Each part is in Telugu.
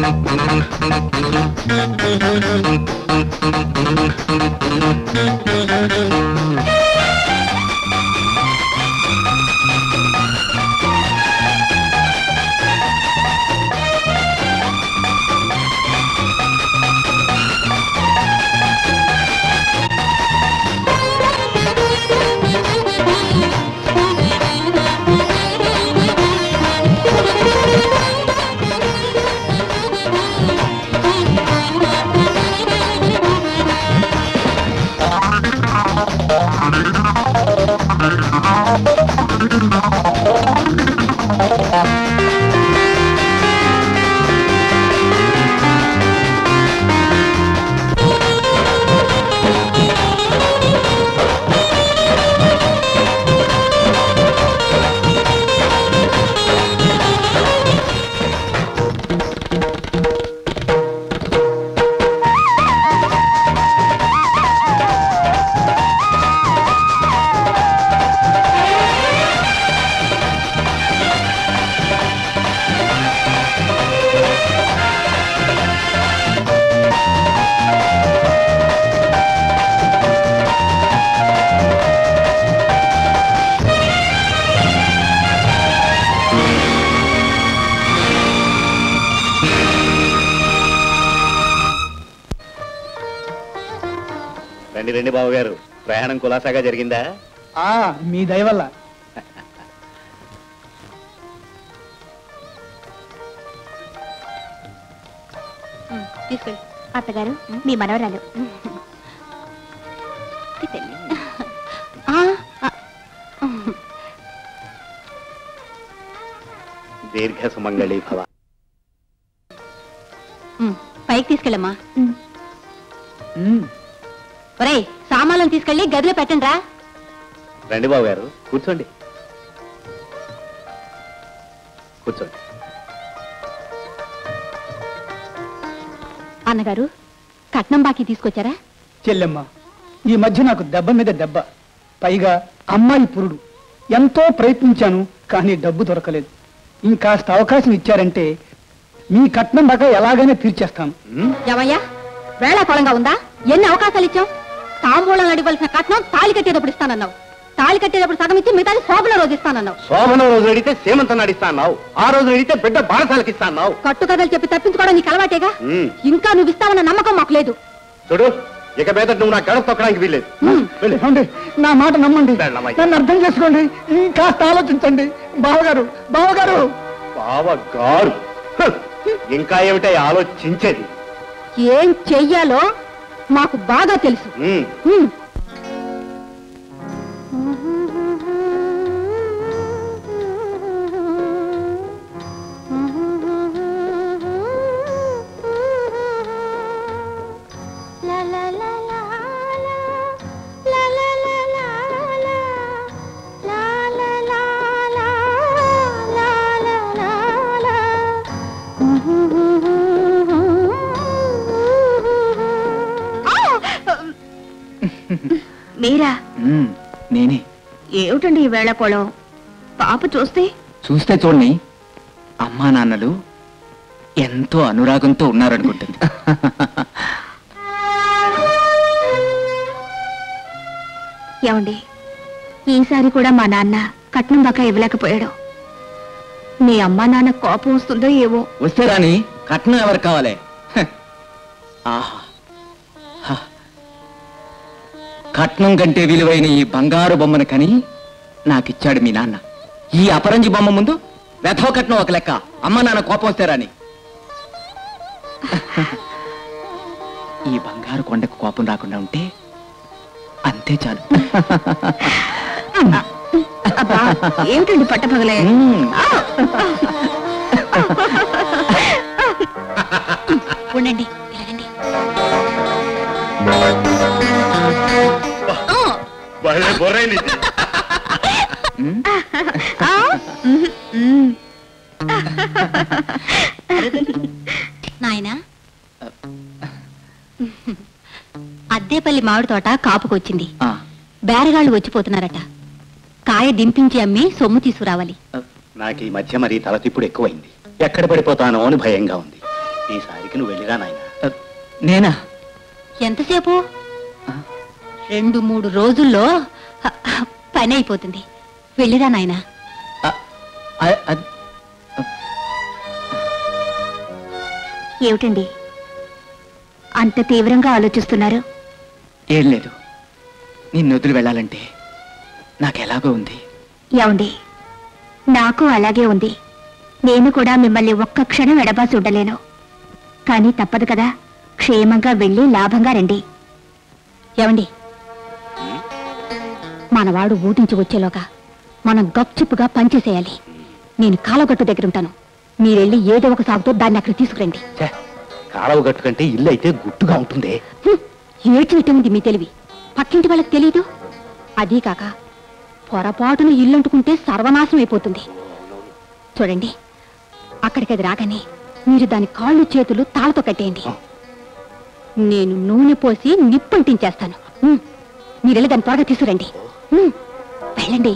రండి రండి బాబు గారు ప్రయాణం కులాసాగా జరిగిందా ఆ మీ దయ వల్ల తీసుకెళ్ళి అత్తగారు మీ మనవరాలు తీసుకెళ్ళి. ఆ, ఆ, దీర్ఘ సుమంగళి భవ ఉమ్, పైకి తీసుకెళ్ళమ్మా ఉమ్, ఒరేయ్ సామాన్లను తీసుకెళ్ళి గదిలో పెట్టండి రా రండి బాబు గారు కూర్చోండి కూర్చోండి అన్నగారు కట్నం బాకీ తీసుకొచ్చారా చెల్లెమ్మ ఈ మధ్య నాకు దెబ్బ మీద దెబ్బ పైగా అమ్మాయి పురుడు ఎంతో ప్రయత్నించాను కానీ డబ్బు దొరకలేదు ఇంకాస్త అవకాశం ఇచ్చారంటే మీ కట్నం దాకా ఎలాగైనా తీర్చేస్తాను ఉమ్, ఏమయ్యా వేళాకోళంగా ఉందా ఎన్ని అవకాశాలు ఇచ్చావు తాంబూలం అడివలసిన కట్నం తాళి కట్టేటప్పుడు ఇస్తానన్నావు తాళి కట్టేటప్పుడు సగం ఇచ్చి మిగతాది శోభన రోజు ఇస్తానన్నావు శోభనం రోజు అడిగితే సేమంతం నడిస్తా అన్నావు ఆ రోజు అడిగితే బిడ్డ బాణసాలకి ఇస్తా అన్నావు కట్టు కథలు చెప్పి తప్పించుకోవడం నీకు అలవాటేగా ఉమ్, ఇంకా నువ్వు ఇస్తావన్న నమ్మకం మాకు లేదు చూడు ఇక మీద నువ్వు నా గడప తొక్కడానికి వీల్లేదు వెళ్ళు. ఏమండి? నా మాట నమ్మండి వెళ్ళమ్మా. నన్ను అర్థం చేసుకోండి ఇంకాస్త ఆలోచించండి బావగారు బావగారు బావగారు హ, ఇంకా ఏమిటో ఆలోచించేది ఏం చెయ్యాలో మాకు బాగా తెలుసు ఉమ్, ఉమ్. మీరా మ్మ్, నేనే ఏమిటండి ఈ వేళకోళం పాప చూస్తే చూస్తే చూడండి అమ్మా నాన్నలు ఎంతో అనురాగంతో ఉన్నారనుకుంటుంది ఏమండి ఈసారి కూడా మా నాన్న కట్నం దాకా ఇవ్వలేకపోయాడు మీ అమ్మా నాన్న కోపం వస్తుందో ఏవో వస్తే రాని కట్నం ఎవరు కావాలి హ. ఆహా హ. కట్నం కంటే విలువైన ఈ బంగారు బొమ్మను కని నాకిచ్చాడు మీ నాన్న ఈ అపరంజి బొమ్మ ముందు వెధవ కట్నం ఒక లెక్క అమ్మ నాన్న కోపం వస్తే రాని ఈ బంగారు కొండకు కోపం రాకుండా ఉంటే అంతే చాలు అబ్బా ఏమిటండి పట్టపగలే మ్మ్. ఉండండి ఇలా రండి. భలే బొర్రైంది మ్మ్. ఆ, మ్మ్, మ్మ్. నాయనా అద్దేపల్లి మామిడి తోట కాపుకొచ్చింది ఆ, బేరగాళ్ళు వచ్చిపోతున్నారట కాయ దింపించి అమ్మి సొమ్ము తీసుకురావాలి నాకు ఈ మధ్య మరి తల తిప్పుడు ఎక్కువైంది ఎక్కడ పడిపోతానో అని భయంగా ఉంది ఈసారికి నువ్వు వెళ్ళిరా నాయన ఆ, నేనా ఎంతసేపు రెండు మూడు రోజుల్లో హ, హ, పని అయిపోతుంది వెళ్ళిరా నాయనా ఆ, ఆ, ఆ, ఏమిటండి అంత తీవ్రంగా ఆలోచిస్తున్నారు ఏం లేదు నిన్ను వదిలి వెళ్ళాలంటే నాకెలాగో ఉంది ఏమండి నాకు అలాగే ఉంది నేను కూడా మిమ్మల్ని ఒక్క క్షణం ఎడబాసి ఉండలేను కానీ తప్పదు కదా క్షేమంగా వెళ్ళి లాభంగా రండి ఏమండి మనవాడు ఊటించి వచ్చేలోగా మనం గప్చిప్పుగా పనిచేసేయాలి నేను కాలగట్టు దగ్గర ఉంటాను మీరెళ్ళి ఏదో ఒక సాగుతో దాన్ని అక్కడ తీసుకురండి ఛే, కాలవ గట్టు కంటే ఇల్లు అయితే గుట్టుగా ఉంటుంది హ్మ్, ఏడ్చినట్టే ఉంది మీ తెలివి పక్కింటి వాళ్ళకి తెలీదు అదీ కాక పొరపాటున ఇల్లంటుకుంటే సర్వనాశనం అయిపోతుంది చూడండి అక్కడికి అది రాగానే మీరు దాని కాళ్ళు చేతులు తాళతో కట్టేయండి నేను నూనె పోసి నిప్పంటించేస్తాను హ్మ్, మీరెళ్ళి దాన్ని త్వరగా తీసుకురండి హ్మ్, వెళ్ళండి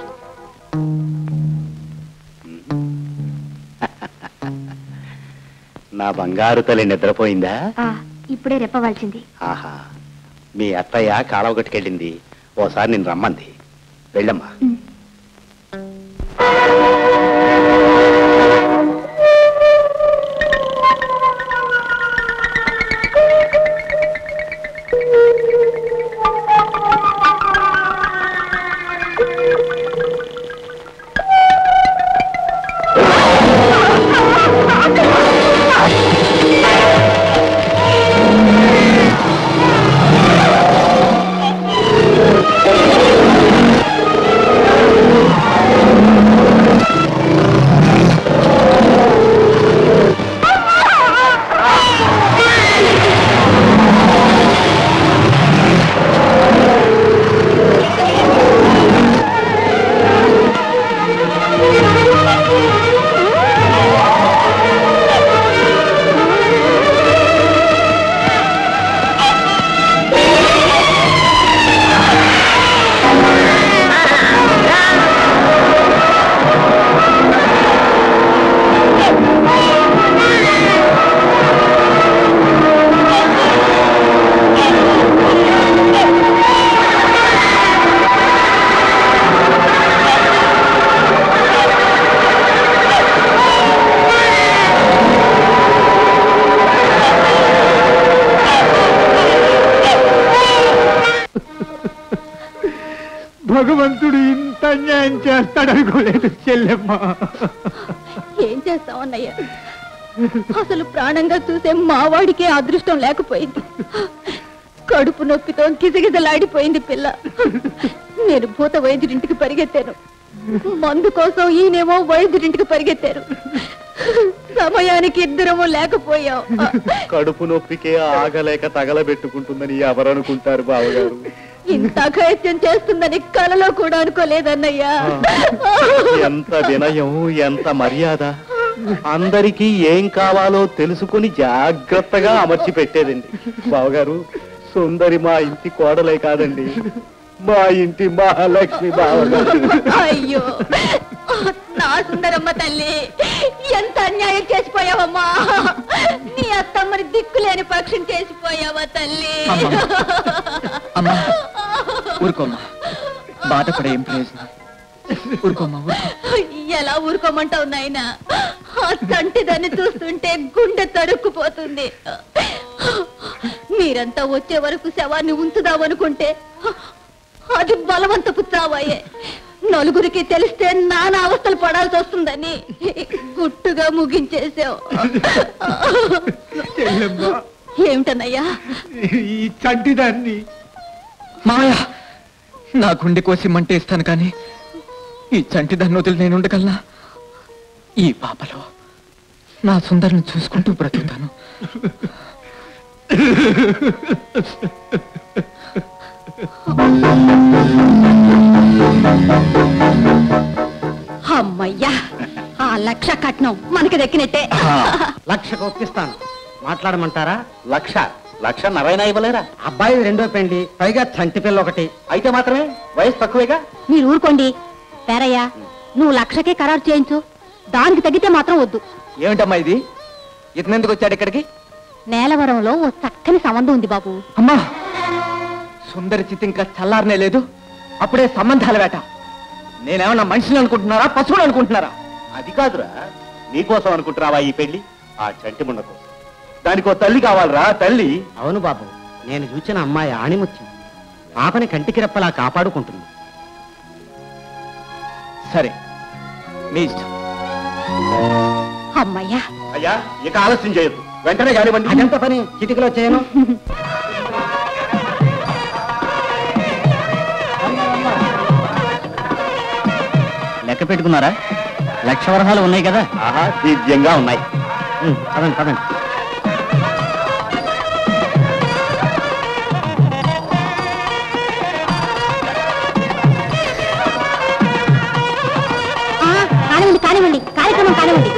నా బంగారు తల్లి నిద్రపోయిందా ఇప్పుడే రెప్పవలసింది ఆహా మీ అత్తయ్య కాలవ గట్టుకెళ్ళింది ఓసారి నేను రమ్మంది వెళ్ళమ్మా భగవంతుడు ఇంత అన్యాయం చేస్తాడనుకోలేదు చెల్లెమ్మ ఏం చేస్తామన్నయ్యా అసలు ప్రాణంగా చూసే మావాడికే అదృష్టం లేకపోయింది కడుపు నొప్పితో కిజగిజలాడిపోయింది పిల్ల నేను భూత వైద్యుడింటికి పరిగెత్తాను మందు కోసం ఈయనేమో వైద్యుడింటికి పరిగెత్తారు సమయానికి ఇద్దరము లేకపోయాం కడుపు నొప్పికే ఆగలేక తగలబెట్టుకుంటుందని ఎవరనుకుంటారు బావగారు ఇంత అఘాయిత్యం చేస్తుందని కలలో కూడా అనుకోలేదన్నయ్యా ఎంత వినయం ఎంత మర్యాద అందరికీ ఏం కావాలో తెలుసుకుని జాగ్రత్తగా అమర్చి పెట్టేదండి బావగారు సుందరి మా ఇంటి కోడలే కాదండి మా ఇంటి మహాలక్ష్మి బావగారు అయ్యో నా సుందరమ్మ తల్లి ఎంత అన్యాయం చేసిపోయావమ్మా నీ అత్తమ్మని దిక్కులేని పక్షం చేసిపోయావా తల్లి అమ్మా ఊరుకోమ్మా బాధపడే ఏం ప్రయోజనం ఊరుకోమ్మా ఊరుకో ఎలా ఊరుకోమంటావు నాయనా ఆ తంటి దాన్ని చూస్తుంటే గుండె తరుక్కుపోతుంది మీరంతా వచ్చే వరకు శవాన్ని ఉంచుదామనుకుంటే అది బలవంతపు చావాయే నలుగురికి తెలిస్తే నానా అవస్థలు పడాల్సి వస్తుందని గుట్టుగా ముగించేసావు చెల్లెమ్మ ఏమిటన్నయ్యా ఈ చంటిదాన్ని మావయ్య నా గుండె కోసి మంటే ఇస్తాను కానీ ఈ చంటి దాన్ని వదిలి నేను ఉండగలనా ఈ పాపలో నా సుందరిని చూసుకుంటూ బ్రతుకుతాను అమ్మయ్యా ఆ లక్ష కట్నం మనకి దక్కినట్టే లక్షకు ఒప్పిస్తాను మాట్లాడమంటారా లక్ష లక్ష నరైనా ఇవ్వలేరా అబ్బాయి రెండో పెండి పైగా చంటి పిల్ల ఒకటి అయితే మాత్రమే వయసు తక్కువేగా మీరు ఊరుకోండి పేరయ్యా నువ్వు లక్షకే ఖరారు చేయించు దానికి తగ్గితే మాత్రం వద్దు ఏమిటమ్మా ఇది ఇతను ఎందుకు వచ్చాడు ఇక్కడికి నేలవరంలో ఓ చక్కని సంబంధం ఉంది బాబు అమ్మా సుందరి చిత్త ఇంకా చల్లారనే లేదు అప్పుడే సంబంధాల వేట నేనేమన్నా మనిషిని అనుకుంటున్నారా పశువులు అనుకుంటున్నారా అది కాదురా నీకోసం అనుకుంటున్నావా ఈ పెళ్లి ఆ చంటి ముండ కోసం దానికో తల్లి కావాలరా తల్లి అవును బాబు నేను చూసిన అమ్మాయి ఆణిముత్యం పాపని కంటికి రెప్పలా కాపాడుకుంటుంది సరే మీ ఇష్టం అమ్మయ్యా అయ్యా ఇక ఆలస్యం చేయొద్దు వెంటనే కానివ్వండి అదంత పని చిటికలో చేయను లెక్క పెట్టుకున్నారా లక్ష వరహాలు ఉన్నాయి కదా ఆహా దివ్యంగా ఉన్నాయి ఉమ్, పదండి పదండి ఆ, కానివ్వండి కానివ్వండి కార్యక్రమం కానివ్వండి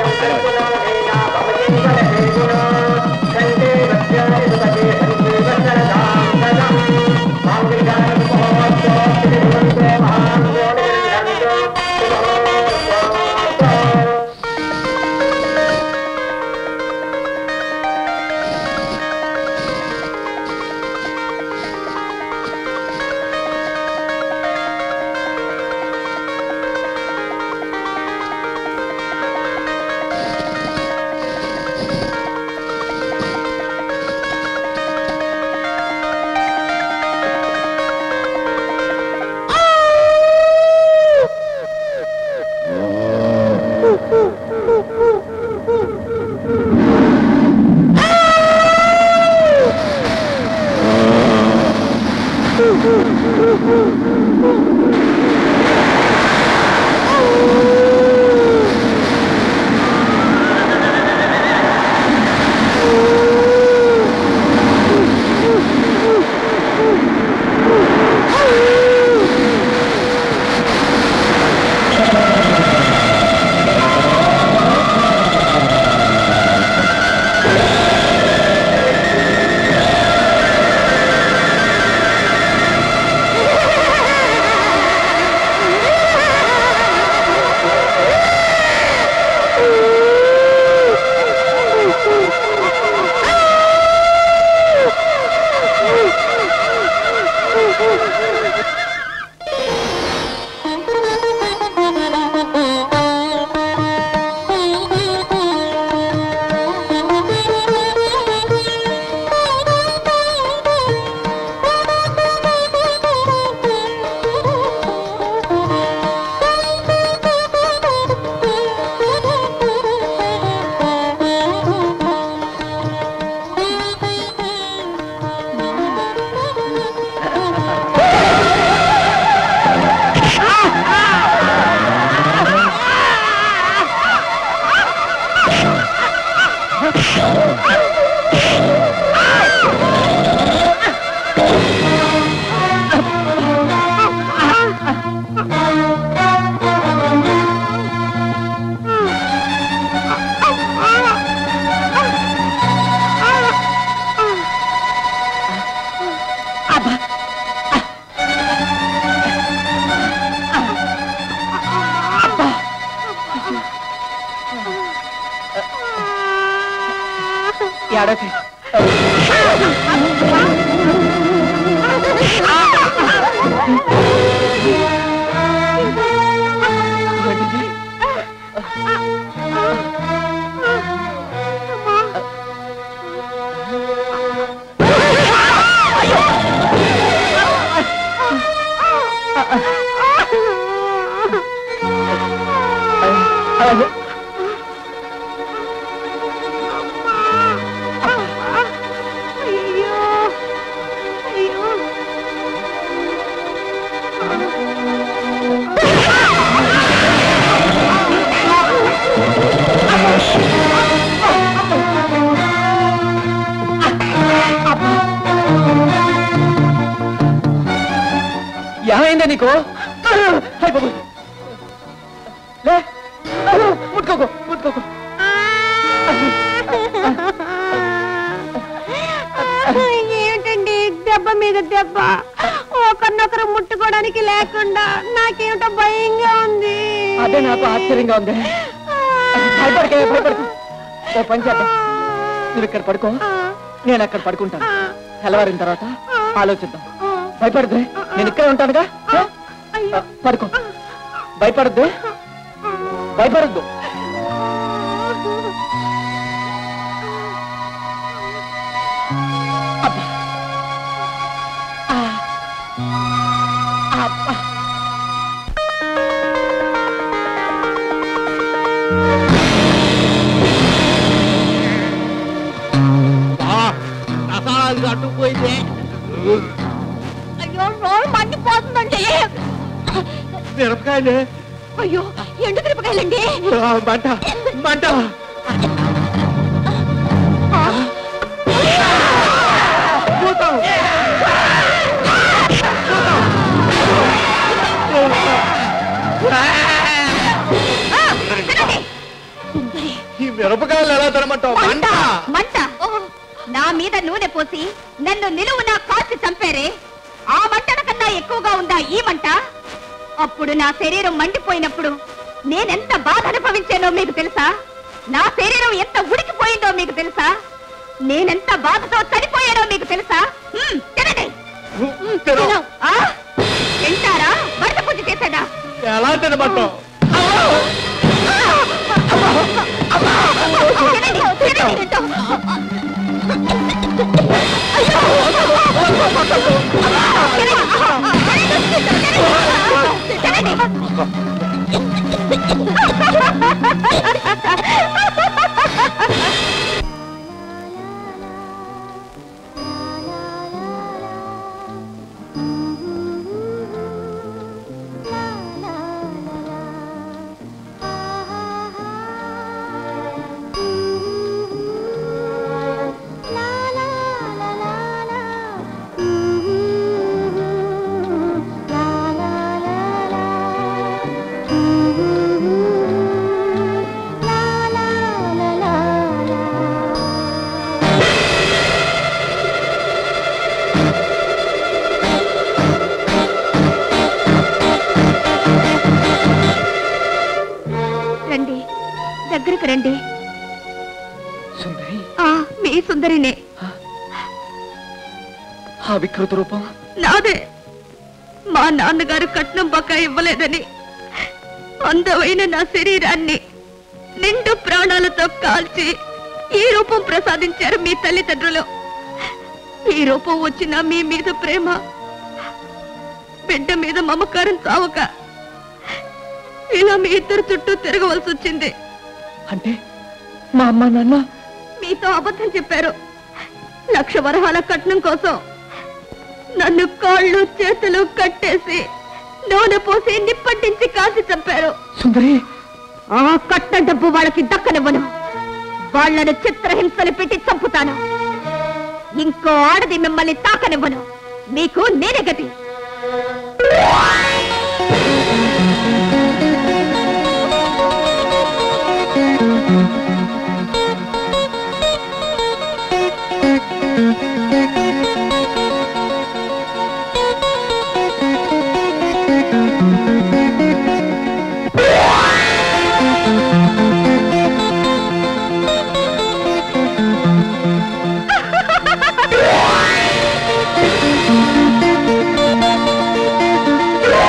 ఏడకి ఏమైందా నీకు హై బాబు లే ముట్టుకోకు ముట్టుకోకు ఏమిటండి దెబ్బ మీద దెబ్బ ఒకరినొకరు ముట్టుకోవడానికి లేకుండా నాకేమిటో భయంగా ఉంది అదే నాకు ఆశ్చర్యంగా ఉంది భయపడకే భయపడకు ఓ పని చేద్దాం నువ్వు ఇక్కడ పడుకో నేను అక్కడ పడుకుంటాను తెల్లవారిన తర్వాత ఆలోచిద్దాం భయపడద్దే నేను ఇక్కడే ఉంటానుగా ఆ? ఆ, పడుకో భయపడద్దే భయపడద్దు అబ్బా. ఆ. అబ్బా. అయ్యో రోడ్ మండిపోతుందండి మిరపకాయలే అయ్యో ఎండు మిరపకాయలండి మంట మంట ఈ మిరపకాయలు ఎలా తినమంటావు మంట మంట నా మీద నూనె పోసి నన్ను నిలువున కాల్చి చంపారే ఆ మంటల కన్నా ఎక్కువగా ఉందా ఈ మంట అప్పుడు నా శరీరం మండిపోయినప్పుడు నేనెంత బాధ అనుభవించానో మీకు తెలుసా నా శరీరం ఎంత ఉడికిపోయిందో మీకు తెలుసా నేనెంత బాధతో చనిపోయానో మీకు తెలుసా మ్మ్, తినండి మ్మ్, తిను. తిను. ఆ? తింటారా వరద పూజ చేసేదా ఎలా తినమంటావు తినండి, తినండి, తింటాం. రండి దగ్గరికి రండి సుందరి ఆ మీ సుందరినే ఆ వికృత రూపం నాదే మా నాన్నగారు కట్నం బకా ఇవ్వలేదని అందమైన నా శరీరాన్ని నిండు ప్రాణాలతో కాల్చి ఈ రూపం ప్రసాదించారు మీ తల్లిదండ్రులు ఈ రూపం వచ్చిన మీ మీద ప్రేమ బిడ్డ మీద మమకారం చావక ఇలా మీ ఇద్దరు చుట్టూ తిరగవలసి వచ్చింది అంటే మా అమ్మ నాన్న మీతో అబద్ధం చెప్పారు లక్ష వరహాల కట్నం కోసం నన్ను కాళ్ళు చేతులు కట్టేసి నూనె పోసి నిప్పంటించి కాసి చంపారు సుందరి ఆ కట్న డబ్బు వాళ్ళకి దక్కనివ్వను వాళ్ళను చిత్రహింసలు పెట్టి చంపుతాను ఇంకో ఆడది మిమ్మల్ని తాకనివ్వను మీకు నేనే గతి ఆ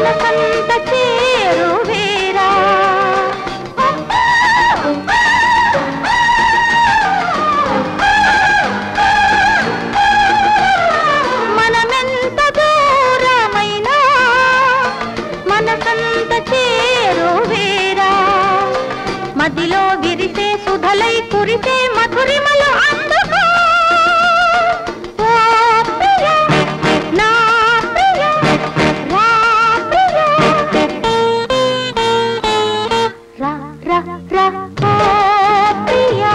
మనసంత చేరువేరా మనమెంత దూరమైనా మనసంత చేరువేరా మదిలో విరిసే సుధలై కురిసే మధురిమలు అందుకో ఓ ప్రియ, నా ప్రియ, రా ప్రియ. రా, రా, రా, ఓ ప్రియా.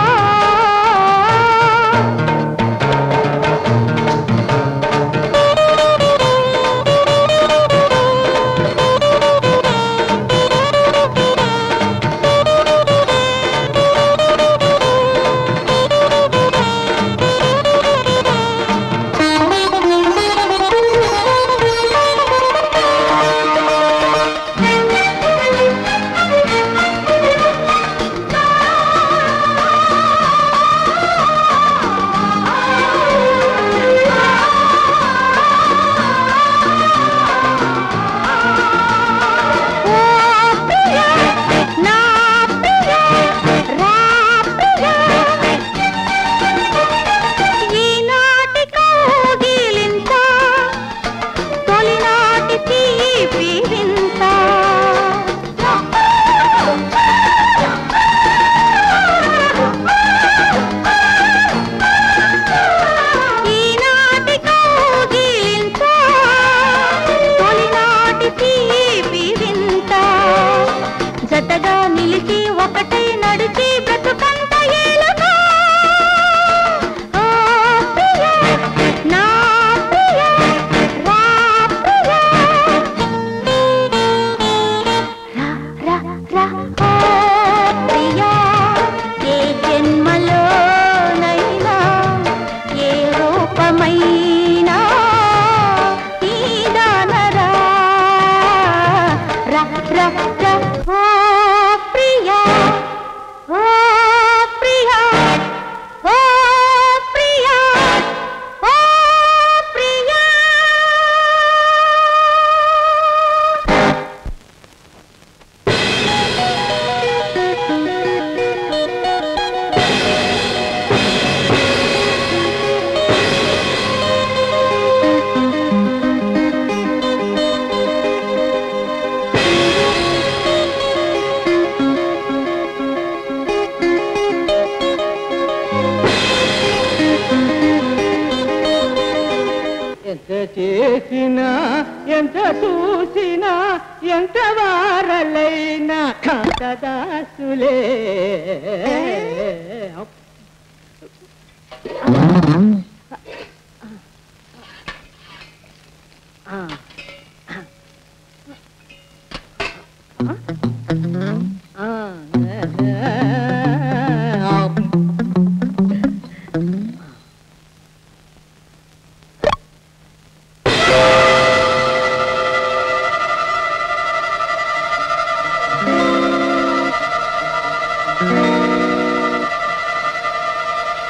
ఓ ప్రియా, నా ప్రియా, రా ప్రియా. ఈనాటి కౌగిలింత, తొలినాటి తీపి వింత. ఈనాటి కౌగిలింత, తొలినాటి తీపి వింత. జతగా నిలిచి ఒకటై నడిచి బ్రతుకంత ఏలుగా ఓ ప్రియ, నా ప్రియ, రా ప్రియ. రా, రా, రా, ఓ ప్రియ. ఏ జన్మలోనైనా ఏ రూపమైనా ఈ దానరా రా, రా, రా, ఓ ప్రియా ఓ ప్రియా ఓ ప్రియా ఓ ప్రియా ఎంత చేసినా ఎంత చూసినా ఎంత వారలైనా కాంతదాసులే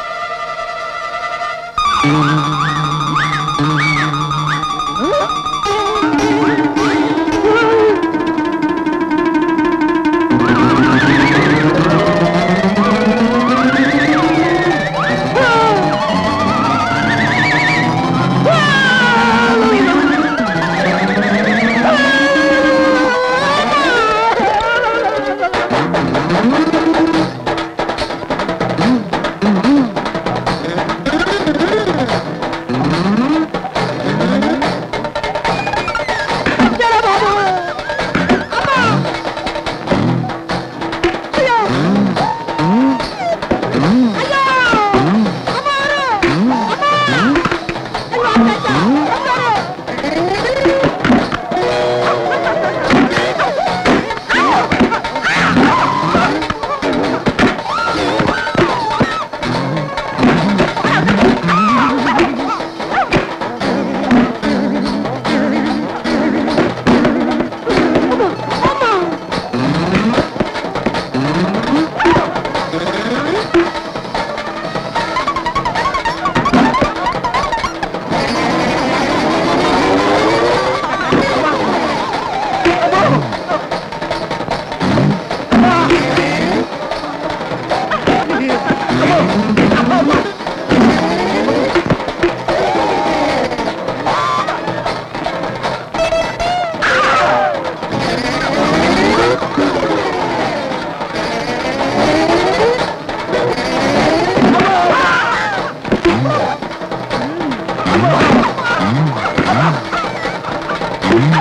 ఆ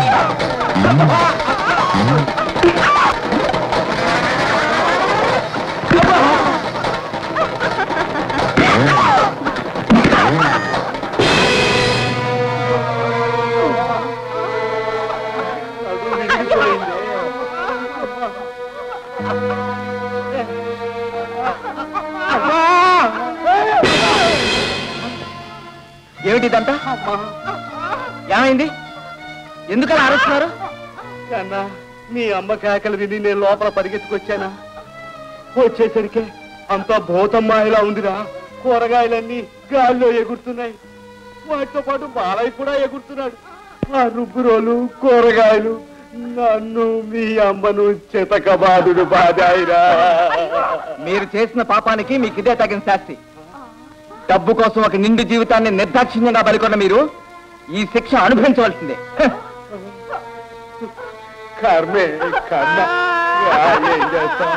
ఏమిటి ఇదంతా ఏమైంది ఎందుకలా అరుస్తున్నారు కన్నా మీ అమ్మ కేకలు విని నేను లోపల పరిగెత్తుకొచ్చానా వచ్చేసరికి అంతా భూతమ్మాయిలా ఉందిరా కూరగాయలన్నీ గాల్లో ఎగురుతున్నాయి వాటితో పాటు బాలయ్య కూడా ఎగురుతున్నాడు ఆ రుబ్బురోలు కూరగాయలు నన్ను మీ అమ్మను చితకబాదుడు బాదాయిరా మీరు చేసిన పాపానికి మీకు ఇదే తగిన శాస్తి డబ్బు కోసం ఒక నిండు జీవితాన్ని నిర్దాక్షిణ్యంగా బలికొన్న మీరు ఈ శిక్ష అనుభవించవలసిందే హ! కర్మే కర్మ యా, ఏం చేస్తాం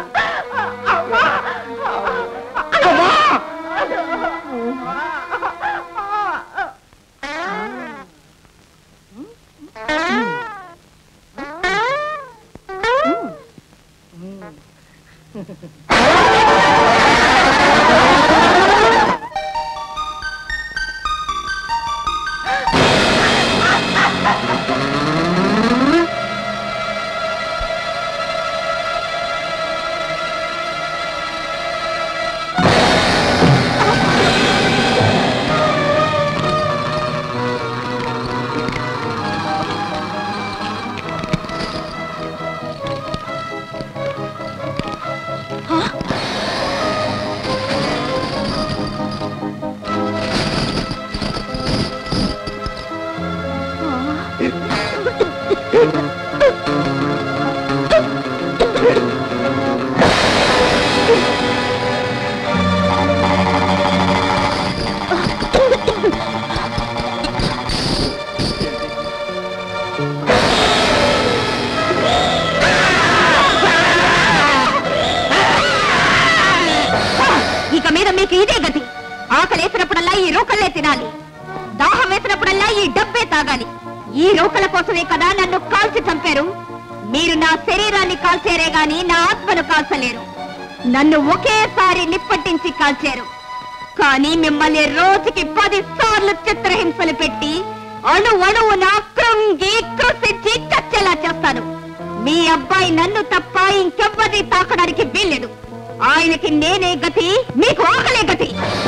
ఇక మీద మీకు ఇదే గతి ఆకలి వేసినప్పుడల్లా ఈ రూకల్లే తినాలి దాహం వేసినప్పుడల్లా ఈ డబ్బే తాగాలి ఈ రూకల కోసమే కదా నన్ను కాల్చి చంపారు మీరు నా శరీరాన్ని కాల్చారే గాని నా ఆత్మను కాల్చలేరు నన్ను ఒకేసారి నిప్పట్టించి కాల్చారు కానీ మిమ్మల్ని రోజుకి పది సార్లు చిత్రహింసలు పెట్టి అణు అణువున కృంగి కృషించి చచ్చేలా చేస్తాను మీ అబ్బాయి నన్ను తప్ప ఇంకెవ్వరిని తాకడానికి వీల్లేదు ఆయనకి నేనే గతి మీకు ఆకలే గతి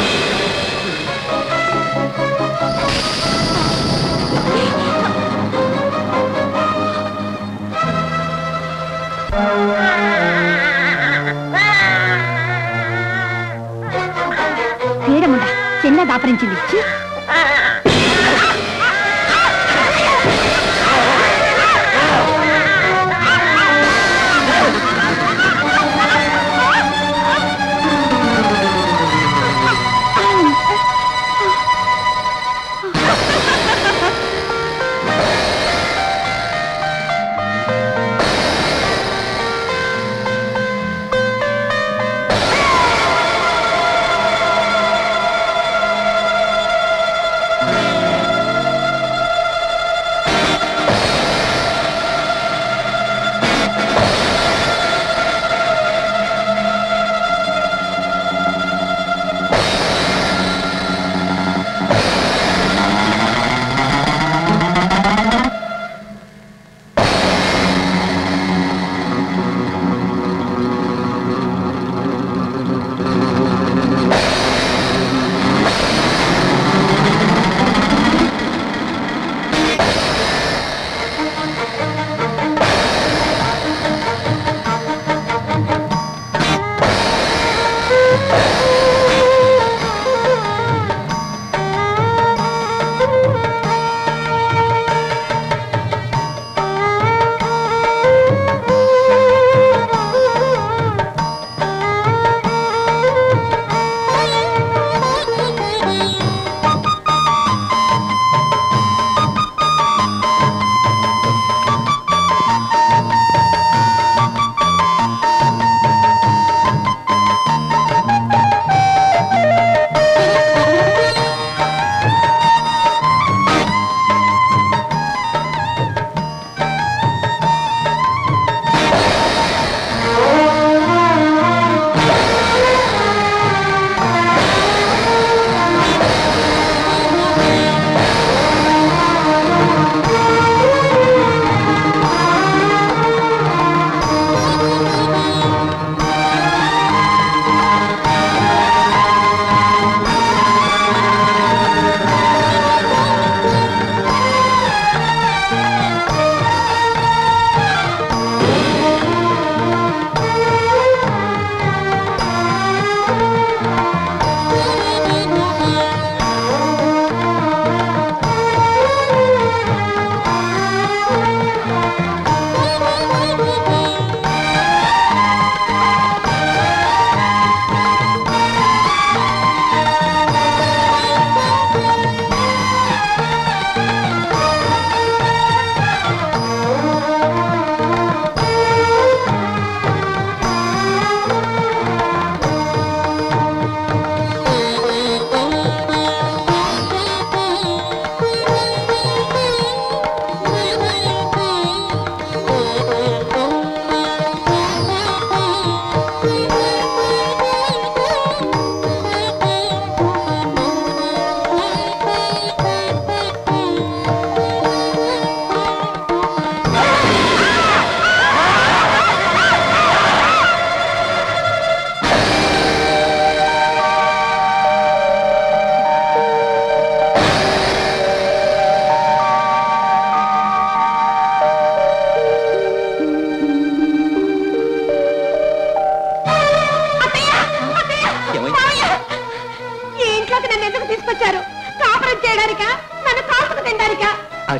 తీరముండ చిన్న దాపరించింది ఛీ!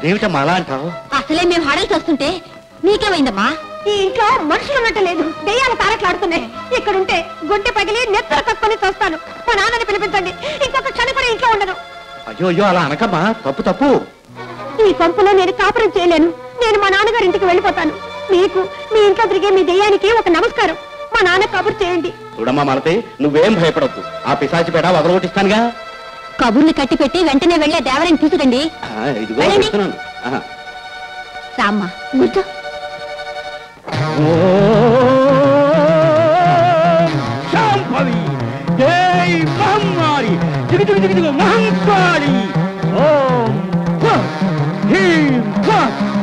అదేమిటమ్మా అలా అంటావు అసలే మేము హడలు చూస్తుంటే నీకేమైందమ్మా ఈ ఇంట్లో మనుషులు ఉన్నట్టు లేదు దెయ్యాలు తారట్లాడుతున్నాయి ఇక్కడుంటే గుండె పగిలి నెత్తర కక్కుని చూస్తాను మా నాన్నని పిలిపించండి ఇంకొక క్షణం కూడా ఇంట్లో ఉండను అయ్యో అయ్యో అలా అనకమ్మా తప్పు తప్పు ఈ పంపులో నేను కాపురం చేయలేను నేను మా నాన్నగారి ఇంటికి వెళ్ళిపోతాను మీకు మీ ఇంట్లో తిరిగే మీ దెయ్యానికి ఒక నమస్కారం మా నాన్న కబురు చేయండి చూడమ్మా మనతే నువ్వేం భయపడద్దు ఆ పిశాచి పేడ వదలగొట్టిస్తానుగా కబుర్లు కట్టి పెట్టి వెంటనే వెళ్ళే దేవరాన్ని తీసుకురండి ఆ, ఇదిగో వెళ్ళండి. చెప్తున్నాను ఆహా. రామ్మా కూర్చో శాంభవి జై మహమ్మారి దిగు దిగు దిగు దిగు మహంకాళి ఓం ఫ, హ్రీం ఫ.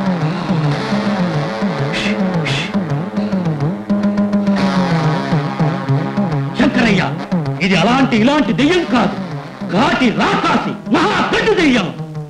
శంకరయ్య ఇది అలాంటి ఇలాంటి దెయ్యం కాదు ఘాటి రాకాసి మహా పెద్ద దెయ్యం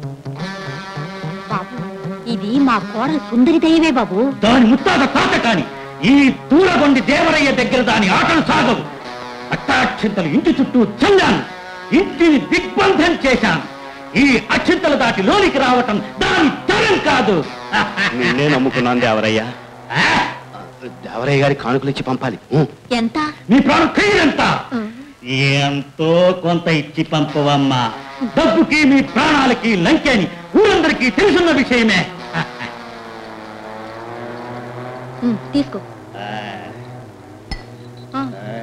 బాబు ఇది మా కోడలు సుందరి దయ్యమే బాబు దాని ముత్తాత తాత కాని ఈ దూరగొండి దేవరయ్య దగ్గర దాని ఆటలు సాగవు అట్టాక్షింతలు ఇంటి చుట్టూ చల్లాను ఇంటిని దిగ్బంధం చేశాను ఈ అక్షింతలు దాటి లోనికి రావటం దాని తరం కాదు నిన్నే నమ్ముకున్నాను దేవరయ్య ఆ, దేవరయ్య గారి కానుకలు ఇచ్చి పంపాలి ఉం. ఎంత నీ ప్రాణం ఖరీదంత ఎంతో కొంత ఇచ్చి పంపవమ్మా డబ్బుకి మీ ప్రాణాలకి లంకెని ఊరందరికీ తెలుసున్న విషయమే ఉమ్, తీసుకో ఆ, ఆ, ఆ.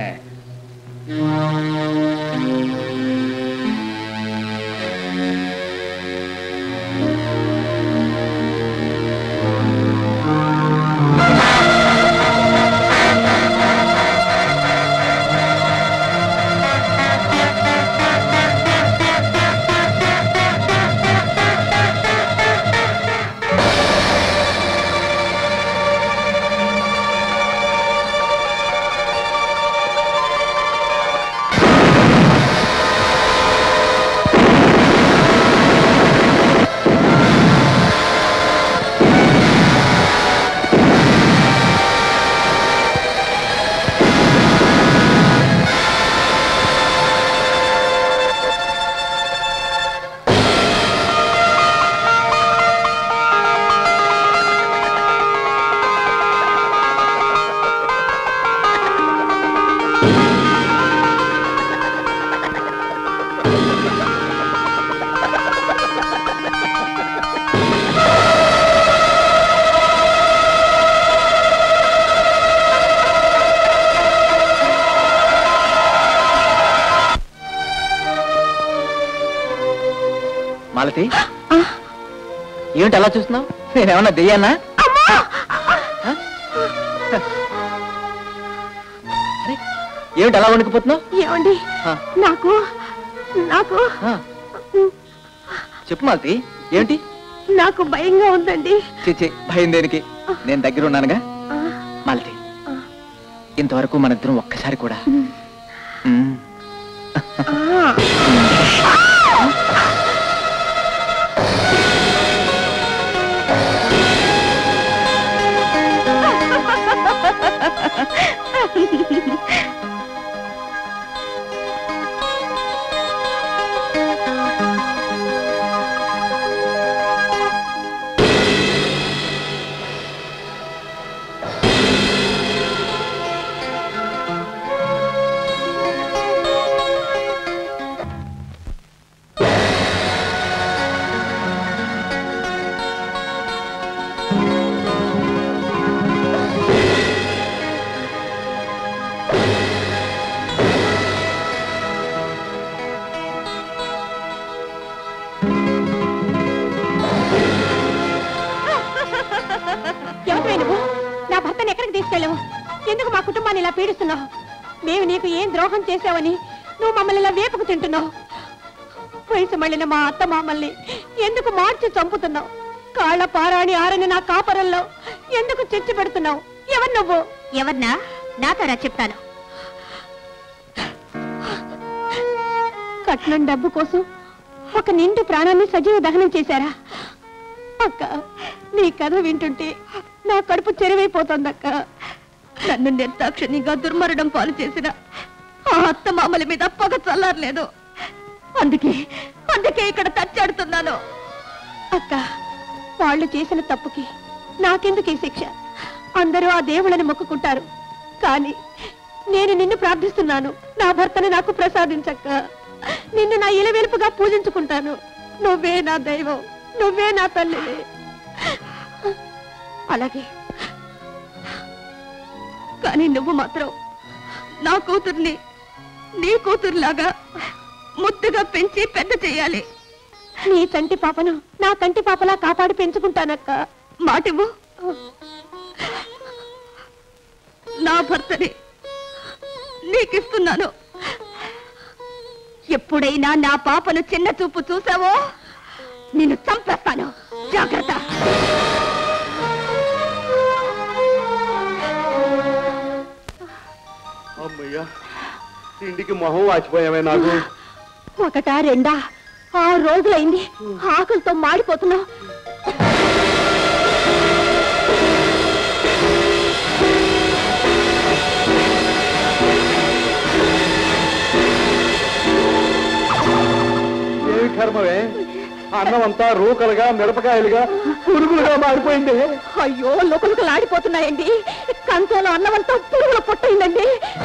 మాలతి ఏమిటి అలా చూస్తున్నావు నేనేమన్నా దెయ్యానా ఆ? అరే, ఏమిటి అలా వణికిపోతున్నావు ఏమండి ఆ, నాకు నాకు ఆ. చెప్పు మాలతి ఏమిటి నాకు భయంగా ఉందండి చిచి భయం దేనికి నేను దగ్గర ఉన్నానుగా మాలతి ఇంతవరకు మన ఇద్దరం ఒక్కసారి కూడా మ్మ్. ఎవరివై నువ్వు నా భర్తను ఎక్కడికి తీసుకెళ్ళావు ఎందుకు మా కుటుంబాన్ని ఇలా పీడిస్తున్నావు మేము నీకు ఏం ద్రోహం చేసావని నువ్వు మమ్మల్ని ఇలా వేపుకు తింటున్నావు వయసు మళ్ళిన మా అత్త మామల్ని ఎందుకు మార్చి చంపుతున్నావు కాళ్ళ పారాణి ఆరని నా కాపరంలో ఎందుకు చిచ్చు పెడుతున్నావు ఎవరు నువ్వు ఎవరినా నాకరా చెప్తాను కట్నం డబ్బు కోసం ఒక నిండు ప్రాణాన్ని సజీవ దహనం చేశారా అక్క నీ కథ వింటుంటే నా కడుపు చెరువైపోతోందక్క నన్ను నిర్దాక్షిణ్యంగా దుర్మరణం పాలు చేసిన ఆ అత్త మామల మీద పొగ చల్లారలేదు అందుకే అందుకే ఇక్కడ తచ్చాడుతున్నాను అక్క వాళ్ళు చేసిన తప్పుకి నాకెందుకు ఈ శిక్ష అందరూ ఆ దేవుళ్ళని మొక్కుకుంటారు కానీ నేను నిన్ను ప్రార్థిస్తున్నాను నా భర్తని నాకు ప్రసాదించక్క నిన్ను నా ఇలవెలుపుగా పూజించుకుంటాను నువ్వే నా దైవం నువ్వే నా తల్లివి అలాగే కానీ నువ్వు మాత్రం నా కూతుర్ని నీ కూతురులాగా ముద్దుగా పెంచి పెద్ద చెయ్యాలి నీ చంటి పాపను నా కంటి పాపలా కాపాడి పెంచుకుంటానక్క మాటివ్వు నా భర్తని నీకిస్తున్నాను ఎప్పుడైనా నా పాపను చిన్న చూపు చూసావో నిన్ను చంపేస్తాను జాగ్రత్త అమ్మయ్యా ఇంటికి మొహం వాచిపోయావే నాకు ఒకటా రెండా ఆరు రోజులైంది ఆకలితో మాడిపోతున్నావు ఏమి కర్మవే అన్నం అంతా రూకలుగా మిరపకాయలుగా పురుగులుగా మారిపోయింది అయ్యో లోపలికి ఆడిపోతున్నాయండి కంచంలో అన్నమంతా పురుగుల పొట్టయిందండి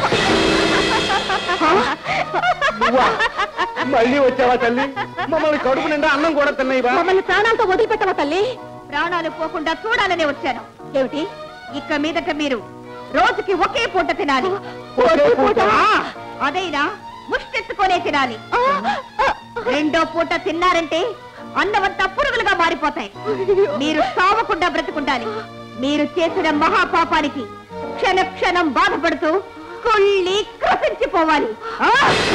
నువ్వా మళ్ళీ వచ్చావా తల్లి మమ్మల్ని కడుపు నిండా అన్నం కూడా తిన్నాయివా మమ్మల్ని ప్రాణాలతో వదిలిపెట్టవా తల్లి ప్రాణాలు పోకుండా చూడాలనే వచ్చాను ఏమిటి ఇక మీదట మీరు రోజుకి ఒకే పూట తినాలి ఒకే పూట? ఆ, అదైనా ముష్టెత్తుకొనే తినాలి రెండో పూట తిన్నారంటే అన్నమంతా పురుగులుగా మారిపోతాయి మీరు సావకుండా బ్రతుకుండాలి మీరు చేసిన మహాపాపానికి క్షణ క్షణం బాధపడుతూ కొళ్ళి కృషించిపోవాలి ఆ!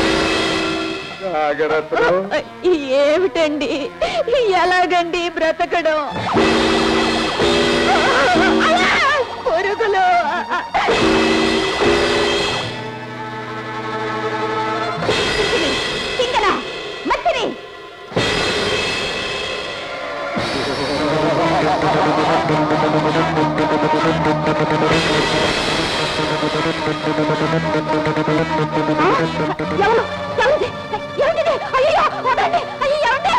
జాగ్రత్తలు ఏమిటండి ఎలాగండి బ్రతకడం పురుగులు సింగన మచ్చిని ఎవరు ఎవరిది ఎవరిది అయ్యో వదండి అయ్యో ఎవరిది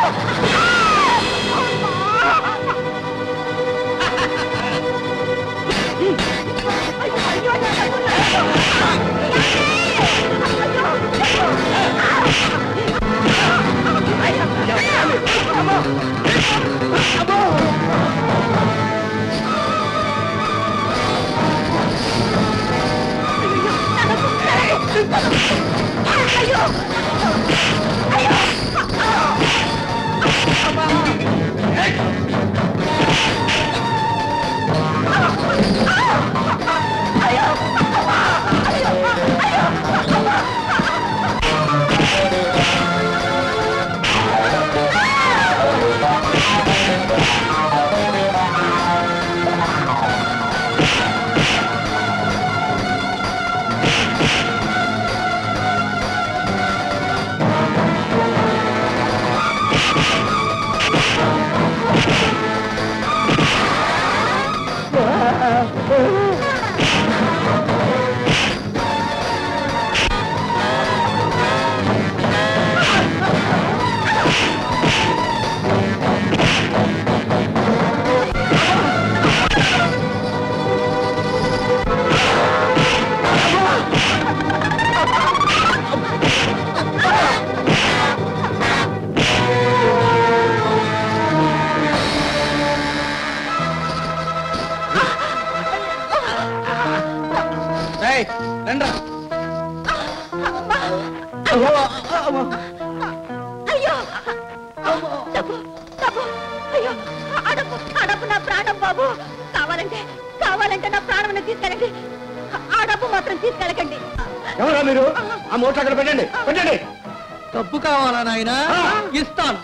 అయ్యో డబ్బు డబ్బు అయ్యో అడపు అడపు నా ప్రాణం బాబు కావాలంటే కావాలంటే నా ప్రాణం తీసుకెళ్ళండి ఆ డబ్బు మాత్రం తీసుకెళ్ళకండి ఎవరా మీరు ఆ మూట అక్కడ పెట్టండి పెట్టండి డబ్బు కావాలా నాయనా ఇస్తాను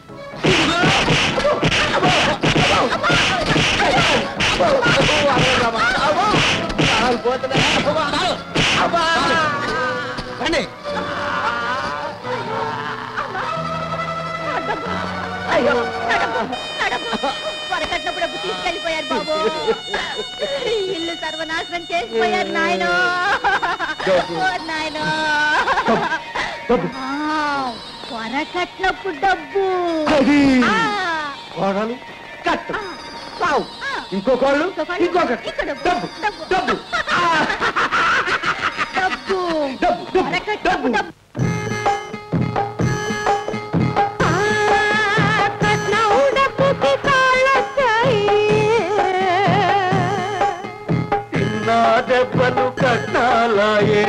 రండి అయ్యో నా డబ్బు నా డబ్బు వరకట్నపు డబ్బు తీసుకెళ్ళిపోయారు బాబు ఇల్లు సర్వనాశనం చేసిపోయారు నాయన నాయన వరకట్నపు డబ్బు అది. ఆ, కోడలు కట్టు సావు ఇంకో కోళ్ళు ఇంకొకటి డబ్బు డబ్బు ఆ! డబ్బు డబ్బు డబ్బు తిన్నా దెబ్బలు కట్టాలాయే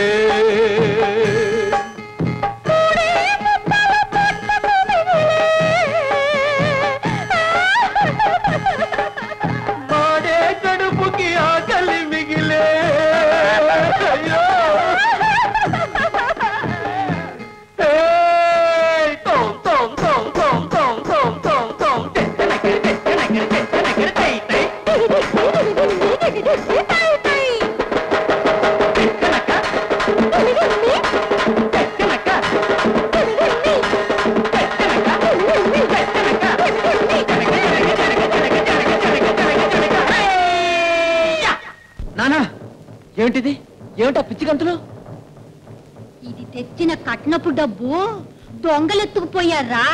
మాడే కడుపుకి ఆకలి మిగిలే అయ్యో ఏయ్! తోం, తోం, తోం, తోం, తోం, తోం, తోం, తోం. టెట్టెనకెర, టెట్టెనకెర, టెట్టెనకెర, టై, టై. టెట్టెనక, టెట్టెనక, నానా ఏమిటిది ఏమిటా పిచ్చి గంతులు ఇది తెచ్చిన కట్నపు డబ్బు దొంగలెత్తుకుపోయారా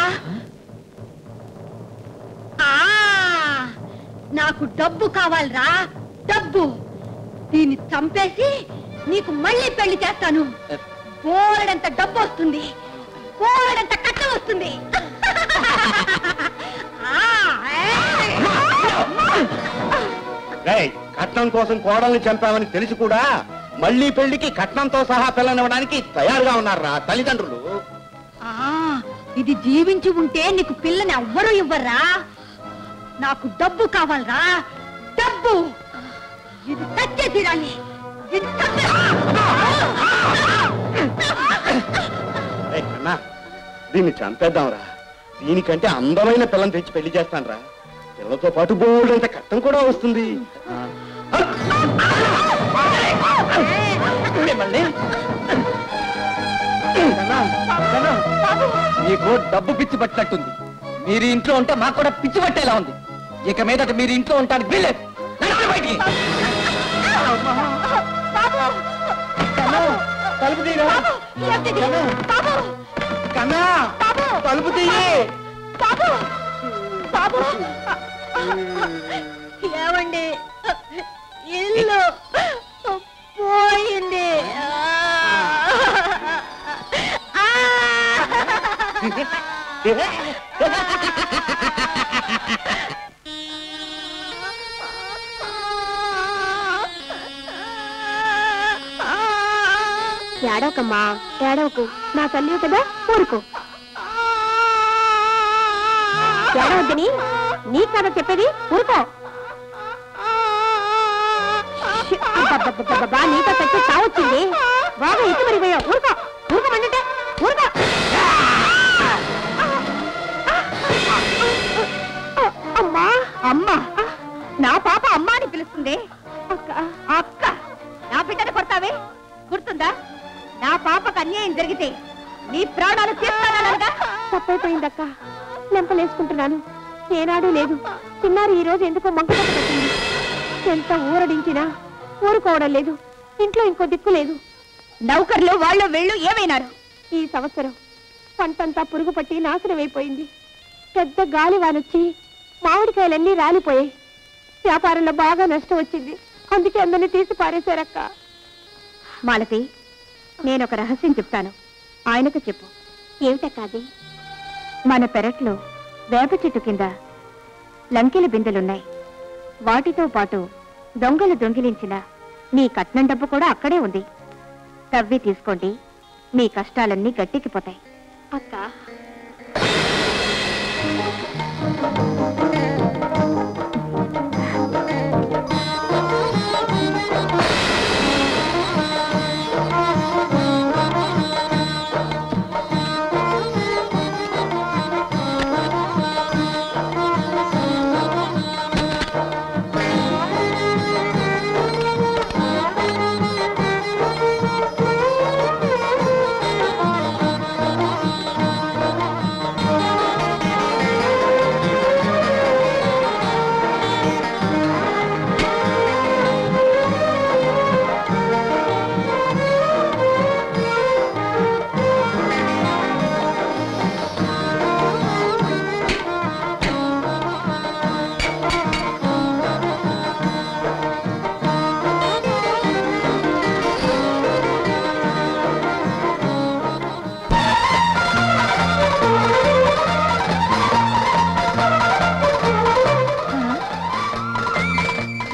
ఆ, నాకు డబ్బు కావాలరా డబ్బు దీన్ని చంపేసి నీకు మళ్ళీ పెళ్లి చేస్తాను బోలెడంత డబ్బు వస్తుంది బోలెడంత కట్నం వస్తుంది ఆ, ఏయ్. రేయ్, కట్నం కోసం కోడల్ని చంపామని తెలిసి కూడా మళ్ళీ పెళ్లికి కట్నంతో సహా పిల్లనివ్వడానికి తయారుగా ఉన్నారా తల్లిదండ్రులు ఆ, ఇది జీవించి ఉంటే నీకు పిల్లని ఎవ్వరూ ఇవ్వరా నాకు డబ్బు కావాలరా డబ్బు ఇది చచ్చే తీరాలి ఇది చచ్చే- రేయ్, అన్నా దీన్ని చంపేద్దాంరా దీనికంటే అందమైన పిల్లని తెచ్చి పెళ్లి చేస్తానురా పిల్లతో పాటు బోల్డ్ అంత కట్నం కూడా వస్తుంది మిమ్మల్ని కన్నా, కన్నా, మీకు డబ్బు పిచ్చి పట్టినట్టుంది మీరు ఇంట్లో ఉంటే మాకు కూడా పిచ్చి పట్టేలా ఉంది ఇక మీదట మీరు ఇంట్లో ఉంటానికి వీల్లేదు నడవండి బయటికి తలుపు తీరా బాబు, ఏంటిది? బాబు, కన్నా బాబు, తలుపు తీయి బాబు, బాబు. ఏమండి ఇల్లు పోయింది ఆ! ఏడవకమ్మా ఏడవకు నా తల్లి కదా ఊరుకో ఏడవద్దని నీ కథ చెప్పేది ఊరుకో ష్, అబ్బబ్బబ్బబ్బబ్బా, నీతో తెచ్చి తావచ్చింది బాగా ఇటు మరిపోయావు ఊరుకో ఊరుకోమంటే ఊరుకో అమ్మా అమ్మా నా పాప అమ్మా అని పిలుస్తుంది అక్క అక్క నా బిడ్డను కొడతావే గుర్తుందా నా పాపకు అన్యాయం జరిగితే నీ ప్రాణాలు తీస్తానగా తప్పైపోయిందక్క లెంపలేసుకుంటున్నాను ఏనాడు లేదు చిన్నారి ఈ రోజు ఎందుకో మంకుపట్టు పట్టింది ఎంత ఊరడించినా ఊరుకోవడం లేదు ఇంట్లో ఇంకో దిక్కు లేదు నౌకర్లు వాళ్ళు వెళ్ళు ఏమైనారు ఈ సంవత్సరం పంటంతా పురుగు పట్టి నాశనం అయిపోయింది పెద్ద గాలి వానొచ్చి మామిడికాయలన్నీ రాలిపోయాయి వ్యాపారంలో బాగా నష్టం వచ్చింది అందుకే అందరినీ తీసి పారేశారక్క మాలతి నేను ఒక రహస్యం చెప్తాను ఆయనకు చెప్పు ఏమిటక్క అది మన పెరట్లో వేప చెట్టు కింద లంకెల బిందెలున్నాయి వాటితో పాటు దొంగలు దొంగిలించిన మీ కట్నం డబ్బు కూడా అక్కడే ఉంది తవ్వి తీసుకోండి మీ కష్టాలన్నీ గట్టెక్కిపోతాయి అక్క ఆ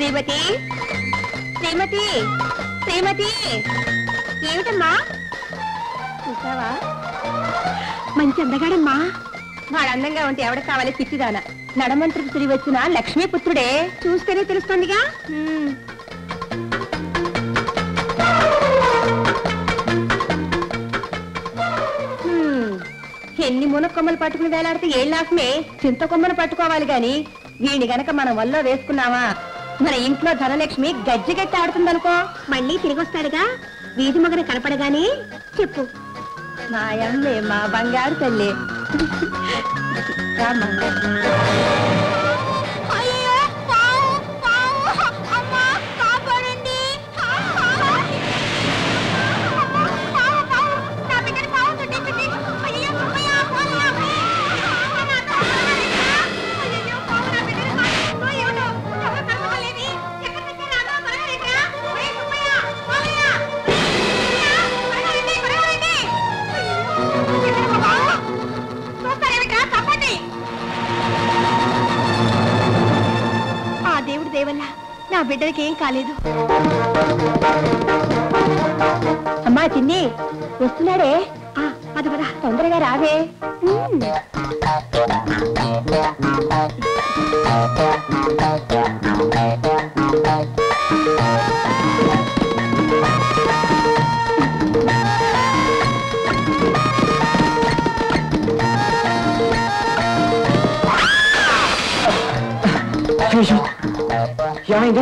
శ్రీమతి శ్రీమతి శ్రీమతి ఏమిటమ్మా చూసావా మంచి అందగాడమ్మా వాడు అందంగా ఉంటే ఎవడ కావాలి పిచ్చిదాన నడమంత్రికి తిరిగి వచ్చిన లక్ష్మీపుత్రుడే చూస్తేనే తెలుస్తుందిగా హ్మ్. హ్మ్. ఎన్ని మునక్కొమ్మలు పట్టుకుని వేలాడితే ఏం లాభమే చింత కొమ్మను పట్టుకోవాలి గాని వీడిని గనక మనం వల్ల వేసుకున్నావా మన ఇంట్లో ధనలక్ష్మి గజ్జి గట్టి ఆడుతుందనుకో మళ్ళీ తిరిగి వస్తాడుగా వీధి మొగన కనపడగానే చెప్పు మా అమ్మే మా బంగారు తల్లి రామ్మా. ఆ దేవుడి దేవల్ల నా బిడ్డలకి ఏం కాలేదు అమ్మా చిన్ని వస్తున్నాడే ఆ, పద పద తొందరగా రావే ఉమ్. అయ్యో ఏమైంది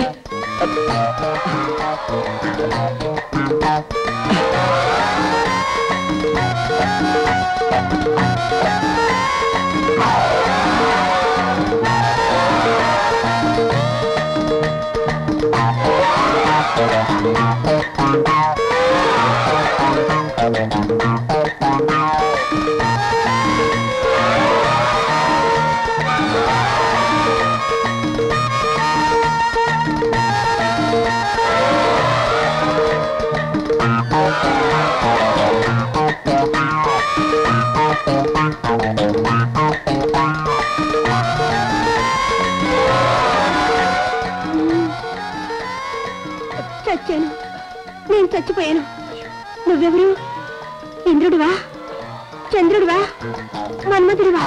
చచ్చాను నేను చచ్చిపోయాను నువ్వెవరు ఇంద్రుడివా చంద్రుడివా మన్మధుడివా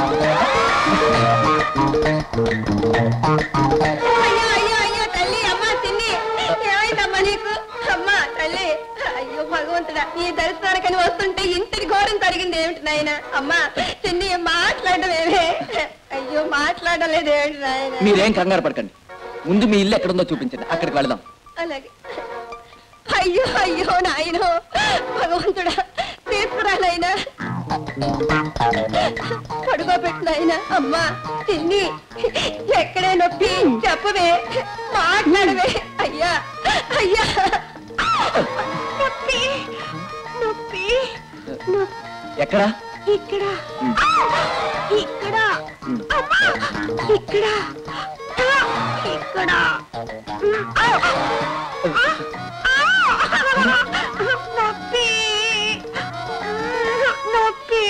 అయ్యో అయ్యో అయ్యో తల్లి అమ్మా తిన్ని ఏమైందమ్మా నీకు అమ్మా తల్లి అయ్యో భగవంతుడా ఈ దర్శనానికని వస్తుంటే ఇంతటి ఘోరం జరిగింది ఏమిటి నాయన అమ్మా తిన్ని మాట్లాడడం ఏమే అయ్యో మాట్లాడడం లేదు ఏమిటి నాయన మీరేం కంగారు పడకండి ముందు మీ ఇల్లు ఎక్కడుందో చూపించండి అక్కడికి వెళదాం అలాగే అయ్యో అయ్యో నాయనో భగవంతుడా తీసుకురా నాయనా పడుకోబెట్టినాయన అమ్మా తిన్ని ఎక్కడే నొప్పి చెప్పవే మాట్లాడవే అయ్యా అయ్యా నొప్పి నొప్పి నొప్పి ఎక్కడ ఇక్కడ ఇక్కడ అమ్మా ఇక్కడ ఇక్కడ నొప్పి నొప్పి